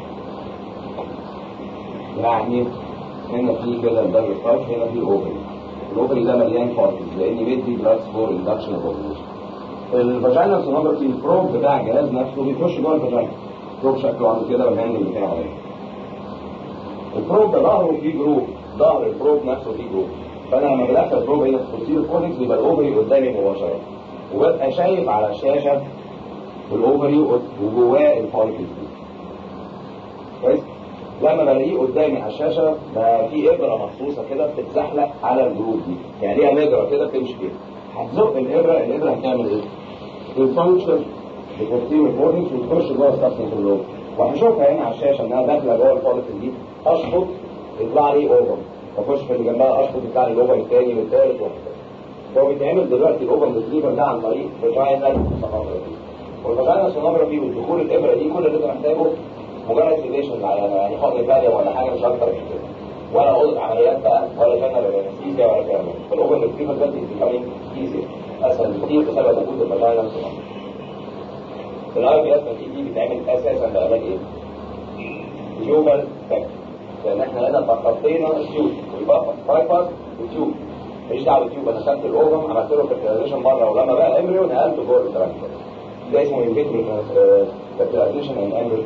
يعني هنا في كده الدبل ستارت هنا في اوفري الاوفري ده مليان فارتز لان بيدي دراجز فور اندكشن اوف اوفريشن الفاجينال سونوجرافي البروب بتاع الجهاز نفسه بيخش جوه الفاجينا بروب شكله عامل كده والهاندل بتاعه ايه البروب ده ظهره فيه جروب ظهر البروب نفسه فيه جروب فانا لما بدخل البروب هنا في تصوير الفورنكس بيبقى الاوفري قدامي مباشره وببقى شايف على الشاشه الاوفري وجواه الفوليكلز دي كويس لما بلاقيه قدامي على الشاشه بقى في ابره مخصوصه كده بتتزحلق على الجروب دي يعني ليها مجرى كده بتمشي كده هتزق الابره الابره هتعمل ايه؟ الفانكشن بتوصيل الفورنكس وتخش جوه السبستنس اللوب وهشوفها هنا على الشاشه انها داخله جوه الفوليكل دي اشفط يطلع لي اوفر واخش في اللي جنبها اشفط يطلع لي الاوفر الثاني والثالث وهكذا هو بيتعمل دلوقتي الاوفر ريتريفر ده عن طريق فاجينال سونوجرافي والفاجينال سونوجرافي والدخول الابره دي كل اللي انت محتاجه مجرد سيليشن معينه يعني حقن فاليوم ولا حاجه مش اكتر من كده ولا اوضه عمليات بقى ولا جنرال انستيزيا ولا كلام من ده فالاوفر ريتريفر ده بيكمل ايزي اسهل بكتير بسبب وجود الفاجينال سونوجرافي الاي بي اس دي بيتعمل اساسا بعلاج ايه؟ تيوبال فاكتور لان احنا هنا تخطينا التيوب ويبقى باي باس وتيوب ماليش دعوه بالتيوب انا خدت الاوفم عملت له فيرتيلايزيشن بره ولما بقى امبريو نقلته جوه الترانسفير ده اسمه انفيترو فيرتيلايزيشن ان امبريو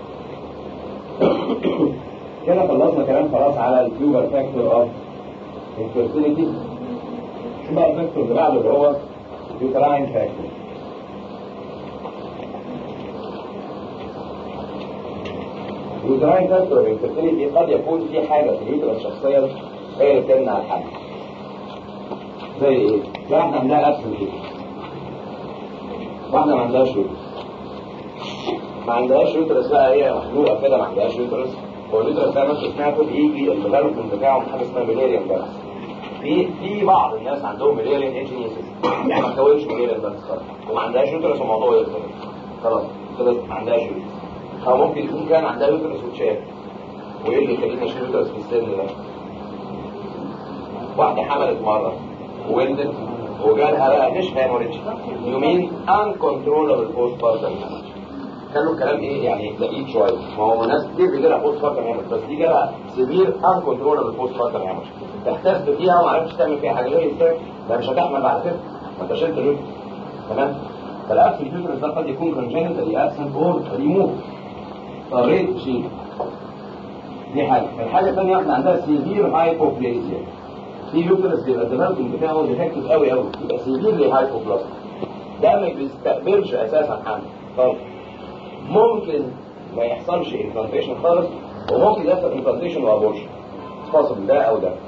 كده خلصنا كلام خلاص على التيوبر فاكتور اوف انفيرتيليتي شو بقى الفاكتور اللي بعده اللي هو يوتراين فاكتور اليوتراين فاكتور الانفيرتيليتي قد يكون في حاجه في اليوترا الشخصيه هي اللي بتمنع الحمل زي ايه؟ واحده عندها ابسل كده واحده ما عندهاش يوترس ما عندهاش يوترس بقى هي مخلوقه كده ما عندهاش يوترس هو اليوترس ده نفسه سمعته بيجي الديفلوبمنت بتاعه من حاجه اسمها ميليريان بارس في في بعض الناس عندهم ميليريان انجينيسيس يعني ما تكونش ميليريان بارس خالص وما عندهاش يوترس والموضوع يخلص خلاص كده ما عندهاش يوترس او ممكن يكون كان عندها يوترس وتشال وايه اللي يخليني اشيل يوترس في السن ده واحده حملت مره وولدت وجالها بقى مش هيموريدج يومين uncontrollable post partum كانوا الكلام ايه يعني لقيت شويه ما هو ناس كتير بيجي لها بوست بارتم هيموريدج بس دي جالها سيفير uncontrollable post partum هيموريدج تحتس فيها وما عرفتش تعمل فيها حاجه ليه ازاي ده مش هتحمل بعد كده ما انت شلت اليوترس تمام فالابس اليوترس ده قد يكون congenital absent or removed اضطريت تشيل دي حاجه الحاجه الثانيه واحده عندها سيفير هايبوبليزيا في يوترس بيبقى الديفلوبمنت بتاعه ديفكتيف قوي قوي يبقى سيفيرلي هايبوبلازم ده ما بيستقبلش اساسا حمل خالص ممكن ما يحصلش انفلاميشن خالص وممكن يحصل انفلاميشن وابورشن possible ده او ده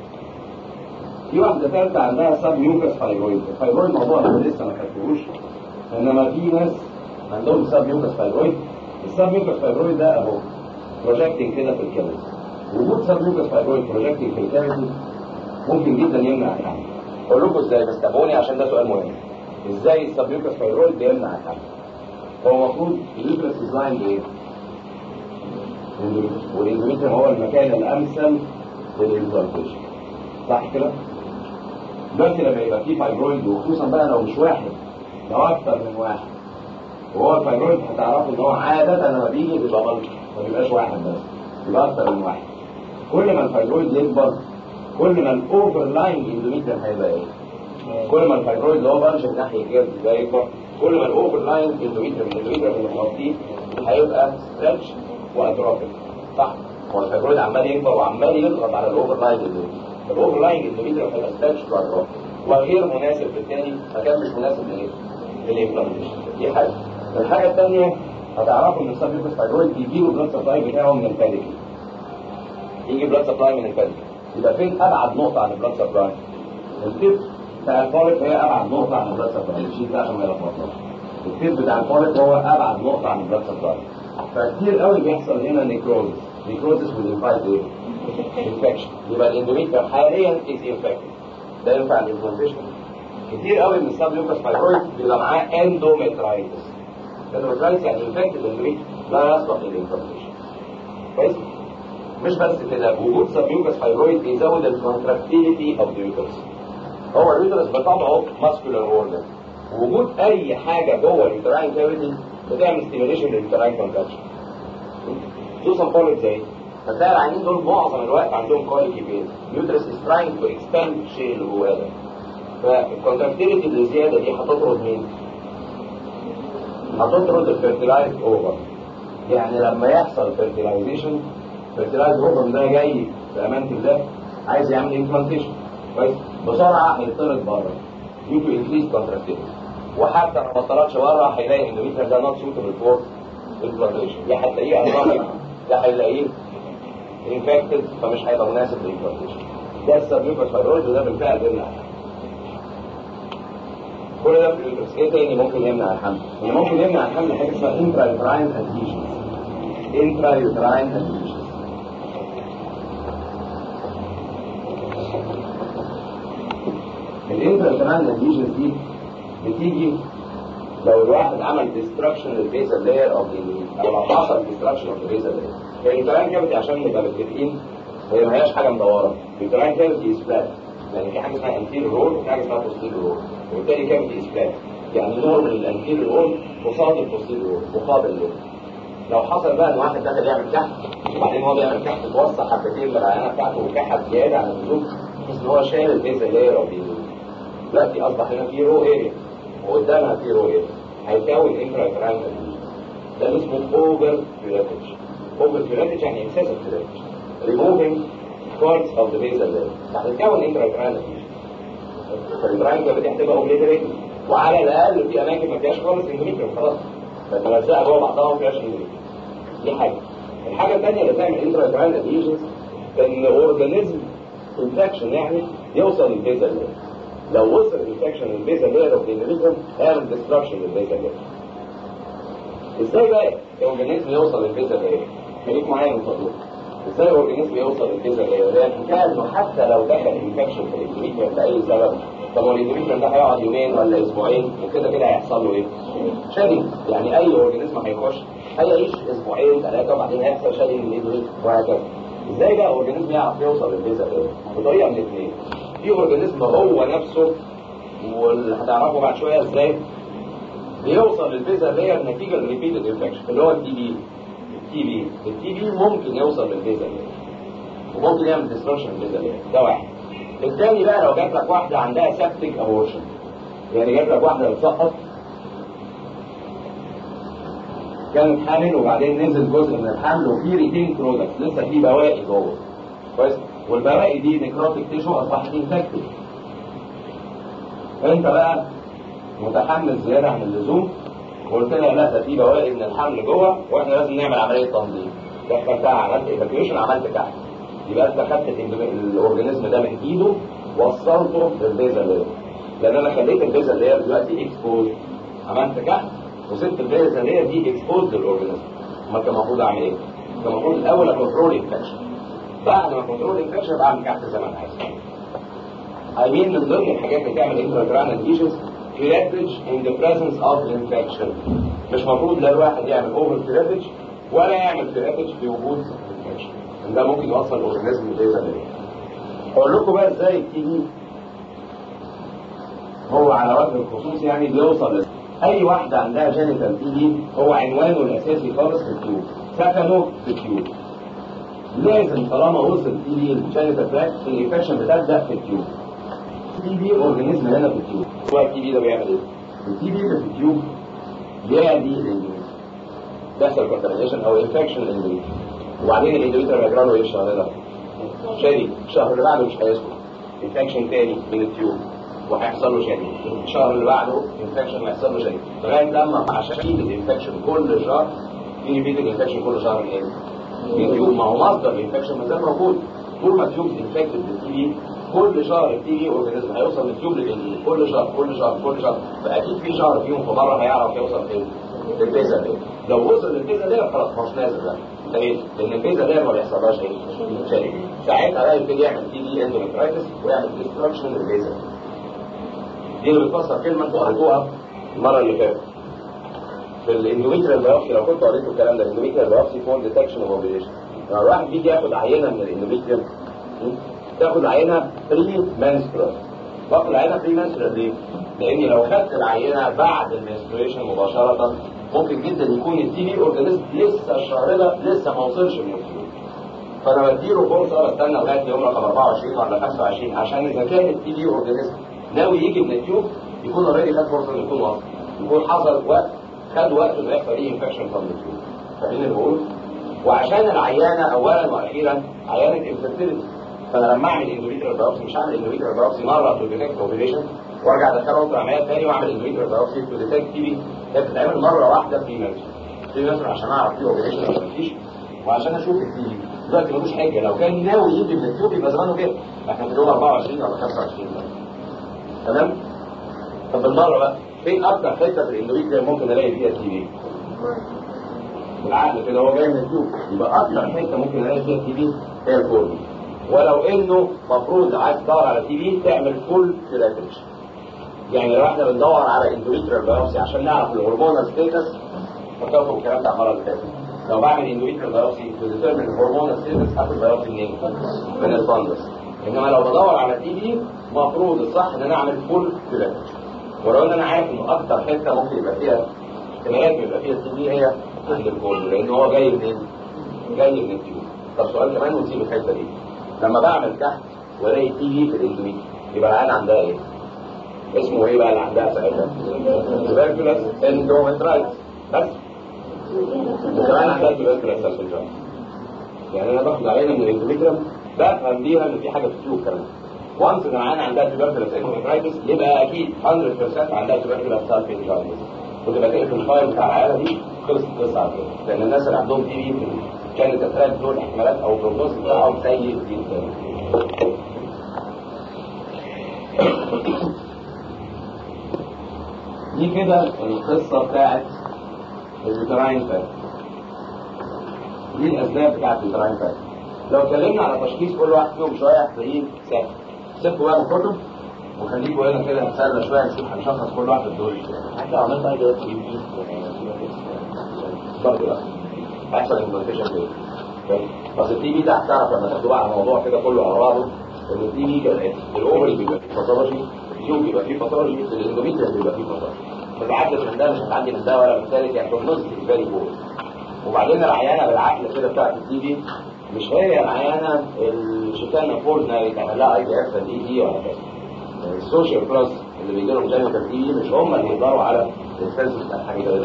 في واحده ثالثه عندها سب ميوكس فايبرويد الفايبرويد موضوع انا لسه ما خدتهوش انما في ناس عندهم سب ميوكس فايبرويد السب ميوكس فايبرويد ده اهو بروجكتنج كده في الكبد وجود سب ميوكس فايبرويد بروجكتنج في الكبد ممكن جدا يمنع الحمل اقول لكم ازاي بس تابعوني عشان ده سؤال مهم ازاي السب ميوكس فايبرويد بيمنع الحمل هو المفروض اليوترس ديزاين بايه؟ والاندوميتريوم هو المكان الامثل للامبلانتيشن صح كده؟ دلوقتي لما يبقى فيه فايبرويد وخصوصا بقى لو مش واحد لو اكتر من واحد وهو الفايبرويد هتعرفوا ان هو عاده لما بيجي بيبقى ملك ما بيبقاش واحد بس بيبقى اكتر من واحد كل ما الفايبرويد يكبر كل ما الاوفر لاين اندوميتريوم هيبقى ايه؟ كل ما الفايبرويد اللي هو بنش ناحيه الجلد ده يكبر كل ما الاوفر لاين اندوميتريوم الاندوميتريوم اللي مغطيه هيبقى ستريتش واتروفيك صح؟ هو الفايبرويد عمال يكبر وعمال يضغط على الاوفر لاين اندوميتريوم الاوفر لاين اندوميتريوم هيبقى ستريتش واتروفيك وغير مناسب بالتالي مكان مش مناسب لايه؟ للامبلانتيشن دي حاجه الحاجه الثانيه هتعرفوا ان السبجكت فايبرويد بيجي له بلاد سبلاي بتاعه من الباديك يجي بلاد سبلاي من الباديك يبقى فين ابعد نقطه عن البلاد سبلاي التيب بتاع الفوليك هي ابعد نقطه عن البلاد سبلاي الشيء ده عشان ما يلخبطناش التيب بتاع الفوليك هو ابعد نقطه عن البلاد سبلاي فكتير قوي بيحصل هنا نيكروزس نيكروزس وذ انفايت ايه؟ انفكشن يبقى الاندوميتريوم حاليا از انفكتد ده ينفع الامبلانتيشن كتير قوي من السب لوكس فايبرويد بيبقى معاه اندوميترايتس اندوميترايتس يعني انفكتد اندوميت لا يصلح للامبلانتيشن كويس مش بس كده وجود سب لوكس فايبرويد بيزود الكونتراكتيليتي اوف ذا يوترس هو اليوترس بطبعه ماسكولار اورجن وجود اي حاجه جوه اليوتراين كافيتي بتعمل ستيميوليشن لليوتراين كونتراكشن خصوصا كوليك زي فتلاقي العيانين دول معظم الوقت عندهم كوليكي بين اليوترس از تراينج تو اكسباند الشيء اللي جواه ده فالكونتراكتيليتي اللي زياده دي هتطرد مين؟ هتطرد الفيرتلايز اوفر يعني لما يحصل فيرتلايزيشن فيرتلايز اوفر ده جاي في امانه الله عايز يعمل امبلانتيشن كويس بسرعه هيطرد بره due to increased contractility وحتى لو ما طلعش بره هيلاقي اندوميتريال ده نوت سوتبل فور implantation يا هتلاقيه انضمت يا هيلاقيه انفكتد فمش هيبقى مناسب للامبلانتيشن ده السبليوكس فايرويد وده بالفعل بيمنع كل ده في اليوترس ايه تاني ممكن يمنع الحمل؟ اللي ممكن يمنع الحمل حاجه اسمها انترا يوتراين ادهيشن انترا يوتراين ادهيشن الانترا يوتراين ادهيشن دي بتيجي لو الواحد عمل ديستراكشن للبيزل لاير اوف ذا او لو حصل ديستراكشن اوف ذا بيزل لاير الانتراين كافيتي عشان نبقى متفقين هي ما هياش حاجه مدوره الانتراين كافيتي از فلات يعني في حاجه اسمها انتيريور رول وفي حاجه اسمها بوستيريور رول وبالتالي كافيتي از فلات يعني نورمال الانتيريور رول قصاد البوستيريور رول مقابل له لو حصل بقى ان واحد دخل يعمل كحت وبعدين هو بيعمل كحت توسع حبتين من العينه بتاعته وكحت زياده عن اللزوم بحيث ان هو شايل البيزل لاير اوف دلوقتي اصبح هنا في رو اريا وقدامها في رو اريا هيكون انترا يوتراين ده اللي اسمه اوفر فيراتج اوفر فيراتج يعني اكسسيف فيراتج removing parts of the basal layer هتتكون انترا يوتراين فاليوتراين كافيتي هتبقى اوبليتريت وعلى الاقل في اماكن ما فيهاش خالص اندوميتريوم خلاص بس ملزقه جوه بعضها ما فيهاش اندوميتريوم دي حاجه الحاجه الثانيه اللي تعمل انترا يوتراين اديشنز ان اورجانيزم انفكشن يعني يوصل للبيزل لاير لو وصل الانفكشن للبيزل لاير اوف الاندوميتريوم هيعمل ديستراكشن للبيزل لاير ازاي بقى الاورجانيزم يوصل للبيزل لاير خليك معايا من فضلك ازاي الاورجانيزم يوصل للبيزل لاير ده الحكايه انه حتى لو دخل انفكشن في الاندوميتريوم لاي سبب طب هو الاندوميتريوم ده هيقعد يومين ولا اسبوعين وكده كده هيحصل له ايه؟ شادي يعني اي اورجانيزم هيخش هيعيش اسبوعين ثلاثه وبعدين هيحصل شادي من الاندوميتريوم وهكذا ازاي بقى اورجانيزم يعرف يوصل للبيزل لاير؟ بطريقه من اثنين في اورجانيزم هو نفسه واللي هتعرفه بعد شويه ازاي بيوصل للبيزا لاير نتيجه للريبيتد انفكشن اللي هو التي بي التي بي التي بي ممكن يوصل للبيزا لاير وممكن يعمل ديستركشن للبيزا لاير ده واحد الثاني بقى لو جات لك واحده عندها سبتيك ابورشن يعني جات لك واحده بتسقط كانت حامل وبعدين نزل جزء من الحمل وفي ريتين برودكتس لسه في بواقي جوه كويس والبواقي دي نيكروتيك تيشو اصبحت انفكتد انت بقى متحمل زياده عن اللزوم وقلت لها لا ده في بواقي من الحمل جوه واحنا لازم نعمل عمليه تنظيم دخلتها عملت ايفاكيوشن عملت كحت يبقى انت خدت الاورجانيزم ده من ايده وصلته للبيزا لاير لان انا خليت البيزا لاير دلوقتي اكسبوز عملت كحت وسبت البيزا لاير دي اكسبوز للاورجانيزم ما كان المفروض اعمل ايه؟ كان المفروض الاول اكونترول انفكشن بعد ما كنترول انفكشن بعمل كحت زي ما انا عايز I mean من ضمن الحاجات اللي تعمل intracranial lesions curettage in the presence of infection مش مفروض لا الواحد يعمل over curettage ولا يعمل curettage في وجود infection ده ممكن يوصل الاورجانيزم للبيزا لاير اقول لكم بقى ازاي التي بي هو على وجه الخصوص يعني بيوصل اي واحده عندها جينيتال تي بي هو عنوانه الاساسي خالص في التيوب سكنه في التيوب لازم طالما وصل تي بي الجينيتال تراكت الانفكشن بتبدا في التيوب تي بي اورجانيزم هنا في التيوب هو التي بي ده بيعمل ايه؟ التي بي اللي في التيوب بيعدي الاندوميتريوم بيحصل كونتامينيشن او انفكشن الاندوميتريوم وبعدين الاندوميتريوم هيجرى له ايه الشهر ده؟ شادي الشهر اللي بعده مش هيسكت انفكشن تاني من التيوب وهيحصل له شادي الشهر اللي بعده انفكشن هيحصل له شادي لغايه لما عشان الانفكشن كل شهر في ريبيتد انفكشن كل شهر من ايه؟ من التيوب ما هو مصدر الانفكشن ما زال موجود طول ما التيوب انفكتد بالتي بي كل شهر التي اورجانيزم هيوصل للتيوب للانجليز كل شهر كل شهر كل شهر فاكيد في شهر فيهم في مره هيعرف يوصل فين للبيزا لير لو وصل للبيزا لير خلاص مش نازل بقى ليه؟ لان البيزا لير ما بيحصلهاش ايه؟ شيء ساعتها بقى يبتدي يعمل تي دي اندومترايتس ويعمل ديستركشن للبيزا دي اللي بتفسر كلمه انتوا قريتوها المره اللي فاتت في الاندوميتريال بايوبسي لو كنتوا قريتوا الكلام ده الاندوميتريال بايوبسي فور ديتكشن اوف اوبريشن لما الواحد بيجي ياخد عينه من الاندوميتريال تاخد عينه بري منسترال باخد عينه بري منسترال ليه؟ لاني لو خدت العينه بعد المنستريشن مباشره ممكن جدا يكون التي بي اورجانيزم لسه الشهر ده لسه ما وصلش من التيوب فانا بديله فرصه بستنى لغايه يوم رقم 24 ولا 25 عشان اذا كان التي بي اورجانيزم ناوي يجي من التيوب يكون اوريدي خد فرصه انه يكون واصل يكون حصل وقت خد وقت انه يحصل ايه انفكشن فروم التيوب فاهمين اللي بقول؟ وعشان العيانه اولا واخيرا عيانه انفيرتيلتي فانا لما اعمل اندوميتريال بايوبسي مش هعمل اندوميتريال بايوبسي مره تو ديتكت اوبريشن وارجع ادخله عنده عمليات ثاني واعمل اندوميتريال بايوبسي تو ديتكت تي بي هي بتتعمل مره واحده في نفسه في نفسه عشان اعرف في اوبريشن ولا مفيش وعشان اشوف التي بي دلوقتي ملوش حجه لو كان ناوي يجي من التيوب يبقى زمانه كده احنا في اليوم 24 ولا 25 بقى. تمام طب بالمره بقى فين اكتر حته في الاندوميتريال ممكن الاقي فيها تي بي بالعقل كده هو جاي من التيوب يبقى اكتر حته ممكن الاقي فيها تي بي هي الكورنيا ولو انه مفروض عايز تدور على تي بي تعمل فول فيلاتريشن يعني لو احنا بندور على اندوميتريال بايوبسي عشان نعرف الهرمونال ستيتس فكرتوا الكلام ده المره اللي فاتت لو بعمل اندوميتريال بايوبسي تو ديترمين الهرمونال ستيتس هاخد بايوبسي منين؟ من الفندس انما لو بدور على تي بي المفروض الصح ان انا اعمل فول فيلاتريشن ولو ان انا عارف انه اكتر حته ممكن يبقى فيها احتمالات يبقى فيها تي بي هي عند الكورنيا لان هو جاي منين؟ جاي من التيوب طب سؤال كمان ونسيب الحته دي لما بعمل تحت والاقي تي في في الاندوميتريوم يبقى العيال عندها ايه؟ اسمه ايه بقى اللي عندها ساعتها؟ تبركلس اندومترايتس بس وكمان عندها تبركلس سيندروم يعني انا باخد عينه من الاندوميتريوم بفهم بيها ان في حاجه في التيوب كمان وانس ان العيان عندها تبركلس اندومترايتس يبقى اكيد 100% عندها تبركلس سالفنجايتس وتبقى تقفل الفايل بتاع العياله دي خلص القصه على كده لان الناس اللي عندهم تي في كانت افراد دول احتمالات او بروجنوز بتاعهم سيء جدا دي كده القصه بتاعت الفيتراين فات دي الاسباب بتاعت الفيتراين فات لو اتكلمنا على تشخيص كل واحد فيهم شويه هتلاقيه سهل سيبوا بقى الكتب وخليكوا هنا كده نسالنا شويه نشوف هنشخص كل واحد دول حتى لو عملت حاجه دلوقتي برضه لا احسن امبلمنتيشن ليه بس التي بي ده هتعرف لما تاخدوا بقى على الموضوع كده كله على بعضه ان التي بي كالاتي الاوفري بيبقى فيه باثولوجي اليوم بيبقى فيه باثولوجي الاندوميتريال بيبقى فيه باثولوجي بتعدي من ده مش هتعدي من ده ولا من الثالث يعني بروجنوز فيري بور وبعدين العيانه بالعقل كده بتاعت التي بي مش هي العيانه الشيكانا فورنا يتعمل لها اي دي اف دي دي ولا كده السوشيال كلاس اللي بيجي لهم دايما ترتيبي مش هم اللي يقدروا على السنس بتاع الحاجه ده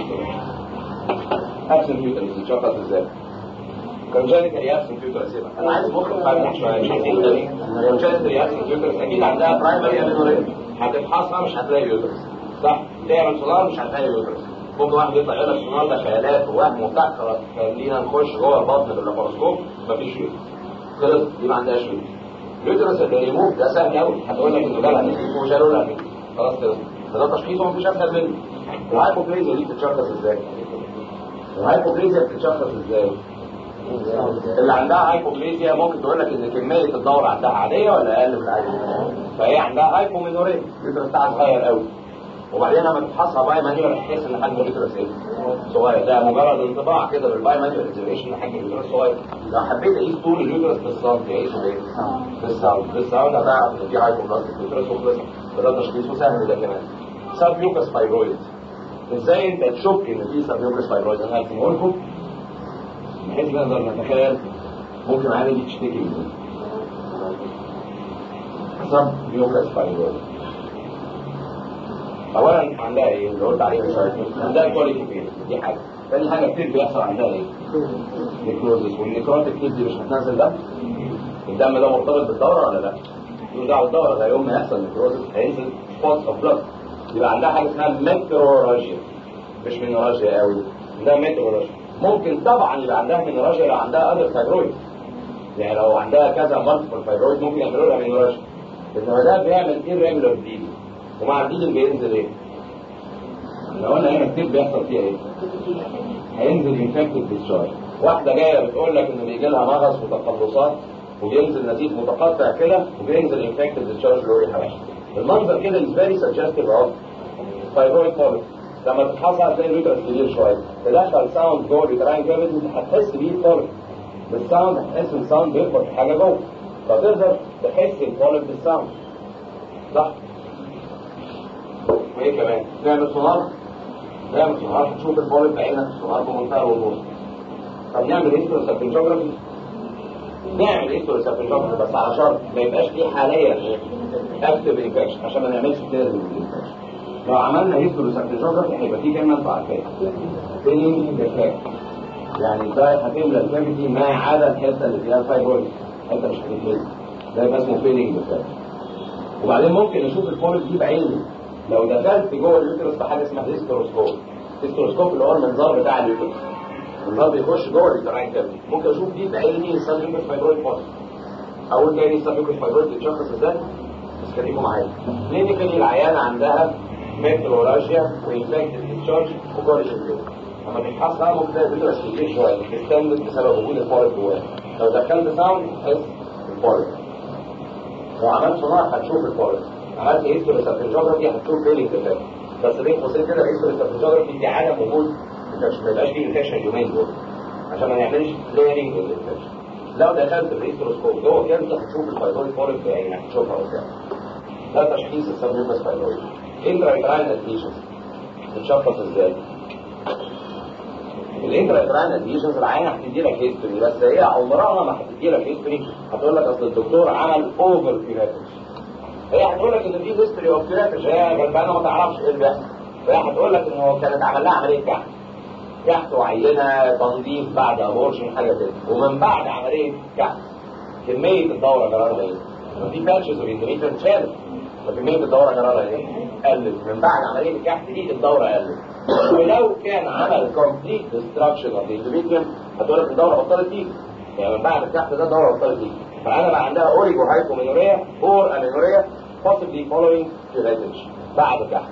ابسنت فيوترس يتشخص ازاي؟ كونجنتال ابسنت فيوترس يبقى انا عايز مخ مفتح شويه مش عايزين ده كونجنتال ابسنت فيوترس اكيد عندها برايمري امينوريا هتفحصها مش هتلاقي يوترس صح؟ تعمل سونار مش هتلاقي يوترس ممكن واحد يطلع يقول لك السونار ده خيالات ووهم وبتاع خلاص خلينا نخش جوه البطن باللاباروسكوب مفيش يوترس خلص دي ما عندهاش يوترس اليوترس اللي ريموف ده سهل قوي هتقول لك انه جالها نتيجه وشالوا لها نتيجه خلاص كده فده تشخيصه مفيش اسهل منه الهايبوبليزيا دي بتتشخص ازاي؟ الهايبوبليزيا بتتشخص ازاي؟ اللي عندها هايبوبليزيا ممكن تقول لك ان كميه الدورة عندها عاديه ولا اقل من العادي؟ فهي عندها هايبومينوريا اليوترس بتاعها صغير قوي وبعدين لما تفحصها باي مانيوال هتحس ان حجم اليوترس ايه؟ صغير ده مجرد انطباع كده بالباي مانيوال اكزيبيشن حجم اليوترس صغير لو حبيت اقيس طول اليوترس بالسنتي اقيسه بايه؟ بالساوند بالساوند هتعرف ان في هايبوبلاستيك يوترس وخلص فده تشخيصه سهل ده كمان سب ميوكس فايبرويد ازاي انت تشك ان في سب ميوكس فايبرويد انا هرسمه لكم بحيث نقدر نتخيل ممكن عادي دي تشتكي من سب ميوكس فايبرويد اولا عندها ايه اللي قلت عليه من شويه عندها كواليتي فين دي حاجه ثاني حاجه كتير بيحصل عندها ايه نيكروزس والنيكروتيك كتير دي مش هتنزل دم الدم ده مرتبط بالدوره ولا لا يقول ده الدوره ده يوم ما يحصل نيكروزس هينزل سبوتس اوف بلاد يبقى عندها حاجه اسمها ميتروراجيا مش مينوراجيا قوي ده ميتروراجيا ممكن طبعا يبقى عندها مينوراجيا لو عندها اذر فايبرويد يعني لو عندها كذا مالتيبل فايبرويد ممكن يعملوا لها مينوراجيا انما ده بيعمل irregular bleeding ومع البليدنج بينزل ايه؟ لو قلنا هنا التيب بيحصل فيها ايه؟ هينزل انفكتد ديسشارج واحده جايه بتقول لك ان بيجي لها مغص وتقلصات وبينزل نزيف متقطع كده وبينزل انفكتد ديسشارج لوري حراشة المنظر كده از فيري سجستيف اوف فايبرويد فوليك لما تتحصل هتلاقي اليوترس كبير شويه تدخل ساوند جوه اليوتراين كافيتي انت هتحس بيه فوليك بالساوند هتحس ان الساوند بيكبر في حاجه جوه فتقدر تحس الفوليك بالساوند صح؟ وايه كمان؟ نعمل سونار نعمل سونار هتشوف الفوليك بعينك السونار بمنتهى الوضوح طب نعمل هيستروسابنجوجرافي نعمل هيستروسابنجوجرافي بس على شرط ما يبقاش فيه حاليا اكتف انفكشن عشان ما نعملش كده انفكشن لو عملنا هيستروسابنجوجرافي هيبقى فيه كلمه انتوا عارفينها فيلينج ديفكت يعني ازاي هتملى الكافيتي ما عدا الحته اللي فيها فايبرويد حته مش هتتملى ده يبقى اسمه فيلينج ديفكت وبعدين ممكن نشوف الفوليك دي بعيني لو دخلت جوه اليوترس بحاجه اسمها هيستروسكوب هيستروسكوب اللي هو المنظار بتاع اليوترس المنظار بيخش جوه اليوتراين كافيتي ممكن اشوف دي بعيني السبيوكس فايبرويد فوليك اول تاني السبيوكس فايبرويد بيتشخص ازاي بس خليكم معايا كلينيكالي العيانه عندها ميتروراجيا وانفكتد ديسشارج وكوريجن لما بيتحصل ممكن تلاقي اليوترس كتير شويه بتستند بسبب وجود الفوليك جواه لو دخلت ساوند تحس الفوليك لو عملت سونار هتشوف الفوليك عملت هيستوريسابنجوجرافي هتشوف فيلينج ديفكت بس بين قوسين كده الهيستوريسابنجوجرافي دي عدم وجود انفكشن ما يبقاش فيه انفكشن اليومين دول عشان ما نعملش كليرنج للانفكشن لو دخلت الهيستروسكوب جوه كده هتشوف الفايبرويد فوليك بعينك هتشوفها قدام ده تشخيص السبنيوكس فايبرويد انترايتراين اديشنز بتشخص ازاي؟ الانترايتراين اديشنز العينه هتدي لك هيستوري بس هي عمرها ما هتدي لك هيستوري هتقول لك اصل الدكتور عمل اوفر كيراتش هي هتقول لك ان في هيستوري اوف كيراتش هي غلبانه ما تعرفش ايه اللي بيحصل فهي هتقول لك انه كانت عمل لها عمليه كحت كحت وعينه تنظيف بعد ابورشن حاجه كده ومن بعد عمليه كحت كميه الدوره قرارها ايه؟ في باتشز اوف اندوميتريال اتشالت فكميه الدوره قرارها ايه؟ قلت من بعد عمليه الكحت دي الدوره قلت ولو كان عمل كومبليت ديستراكشن اوف اندوميتريال هتقول لك الدوره بطلت تيجي يعني من بعد الكحت ده الدوره بطلت تيجي فانا بقى عندها اوريجو هايبومينوريا اور امينوريا possibly following curettage بعد الكحت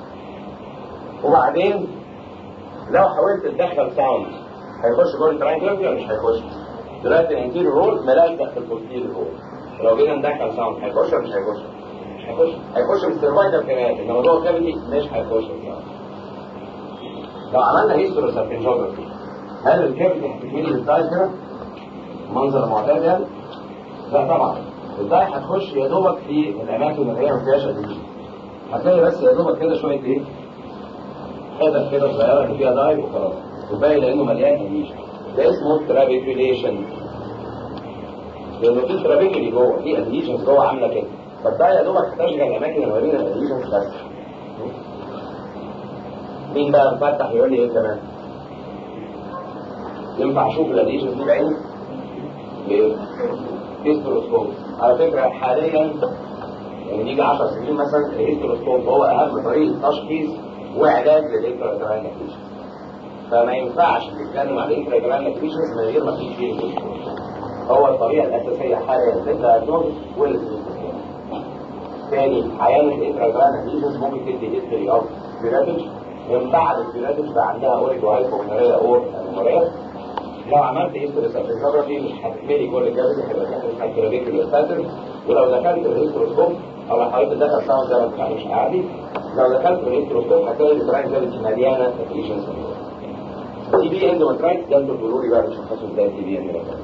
وبعدين لو حاولت تدخل ساوند هيخش جوه التراينجل ولا مش هيخش؟ دلوقتي الانتيريور رول ملاك تحت البوستيريور رول ولو جينا ندخل ساوند هيخش ولا مش هيخش؟ مش هيخش هيخش من السرفايفل كمان انما جوه الكافيتي مش هيخش الساوند لو عملنا هيستروسابنجوجرافي هل الكافيتي هتتملي بالسايز كده؟ منظر معتدل؟ لا طبعا الداي هتخش يا دوبك في الاماكن اللي هي ما فيهاش ادويه هتلاقي بس يا دوبك كده شويه ايه؟ حتت كده صغيره اللي فيها داي وخلاص والباقي لانه مليان ادويه ده اسمه ترابيكيوليشن لانه في ترابيكولي جوه في ادهيشنز جوه عامله كده فالداي يا دوبك هتشغل الاماكن اللي ما بين الادهيشنز بس مين بقى مفتح يقول لي ايه كمان؟ ينفع اشوف الادهيشنز دي بعيني؟ بايه؟ هيستروسكوب على فكرة حاليا يعني نيجي 10 سنين مثلا الهيستروسكوب هو اهم طريقة تشخيص وعلاج للانتراجرال نكتيشن فما ينفعش تتكلم عن الانتراجرال نكتيشن من غير ما تيجي فيه الهيستروسكوب هو الطريقة الأساسية حاليا للدايجنوز والانتراجرال تاني عيان الانتراجرال نكتيشن ممكن تدي هيستوري اوف كيراتج من بعد الكيراتج بقى عندها اوريجو هايبومينوريا اور انيموريا لو عملت هيستروسابنجوجرافي مش هتكملي كل الجهاز هيبقى داخل الكلوريكولار باترن ولو دخلت الهيستروسكوب او لو حاولت تدخل ساوند زي ما انت مش عادي لو دخلت الهيستروسكوب هتلاقي البراين جافيتي مليانه ابليشنز تي بي اندومترايتس ده انتوا تقولوا لي بقى بتشخصوا ازاي تي بي اندومترايتس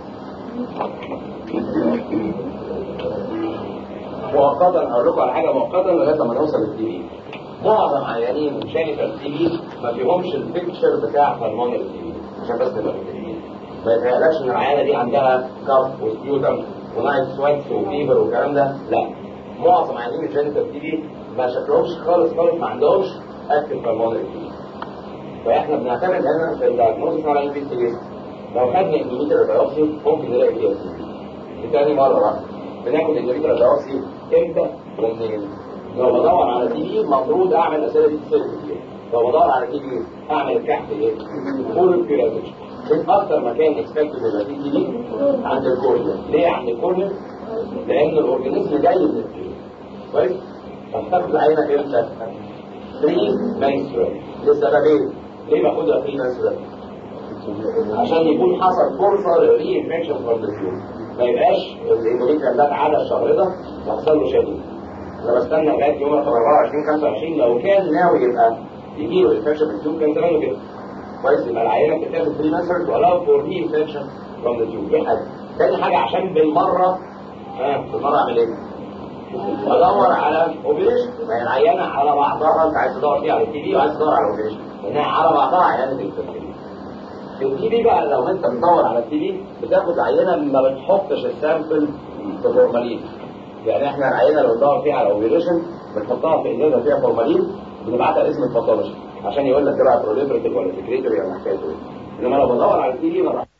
مؤقتا هقول لكم على حاجه مؤقتا لغايه ما نوصل للتي بي معظم عيانين جينيتال تي بي ما فيهمش البيكتشر بتاع هرمونال تي بي عشان بس نبقى متفقين ما يتهيألكش ان العيانه دي عندها كف وسبيوتم ونايت سويتس وفيبر والكلام ده لا معظم عيانين الجينيتال تي بي ما شكلهمش خالص خالص ما عندهمش اكتف هرمونال تي بي فاحنا بنعتمد هنا في الدايجنوستس على انفستيجيشن لو خدنا اندوميتريال بايوبسي ممكن نلاقي فيها تي بي تاني مره بقى بناخد اندوميتريال بايوبسي امتى ومنين لو بدور على تي بي المفروض اعمل اسئله دي كتير لو بدور على تي بي اعمل الكحت ايه؟ فول كيراتيش من اكتر مكان اكسبكتد يبقى فيه تي بي عند الكورنيا ليه عند الكورنيا؟ لان الاورجانيزم جاي من التي كويس؟ فبتاخد العينه امتى؟ بري منسترال لسببين ليه باخدها بري منسترال عشان يكون حصل فرصه للري انفكشن فروم ذا تيوب ما يبقاش الاندوميتريال ده اتعدى الشهر ده وحصل له شديد انا بستنى لغايه يوم 24 25 لو كان ناوي يبقى يجي له انفكشن في التيوب كان زمانه كده كويس يبقى العينه بتاخد بري منسترال ولا فور ري انفكشن فروم ذا تيوب دي حاجه تاني حاجه عشان بالمره ها بالمره اعمل ايه؟ ادور على اوبريشن ما هي العيانه على بعضها انت عايز تدور فيها على التي في وعايز تدور على اوبريشن لانها على بعضها عيانه الانفكشن في التي في بقى لو انت بتدور على التي في بتاخد عينه ما بتحطش السامبل في فورمالين يعني احنا العينه اللي بندور فيها على اوبريشن بنحطها في ازازه فيها فورمالين بنبعتها لاسم الباثولوجي عشان يقول لك ده بقى بروليفريتيف ولا سكريتوري ولا حكايته ايه انما لو بدور على التي في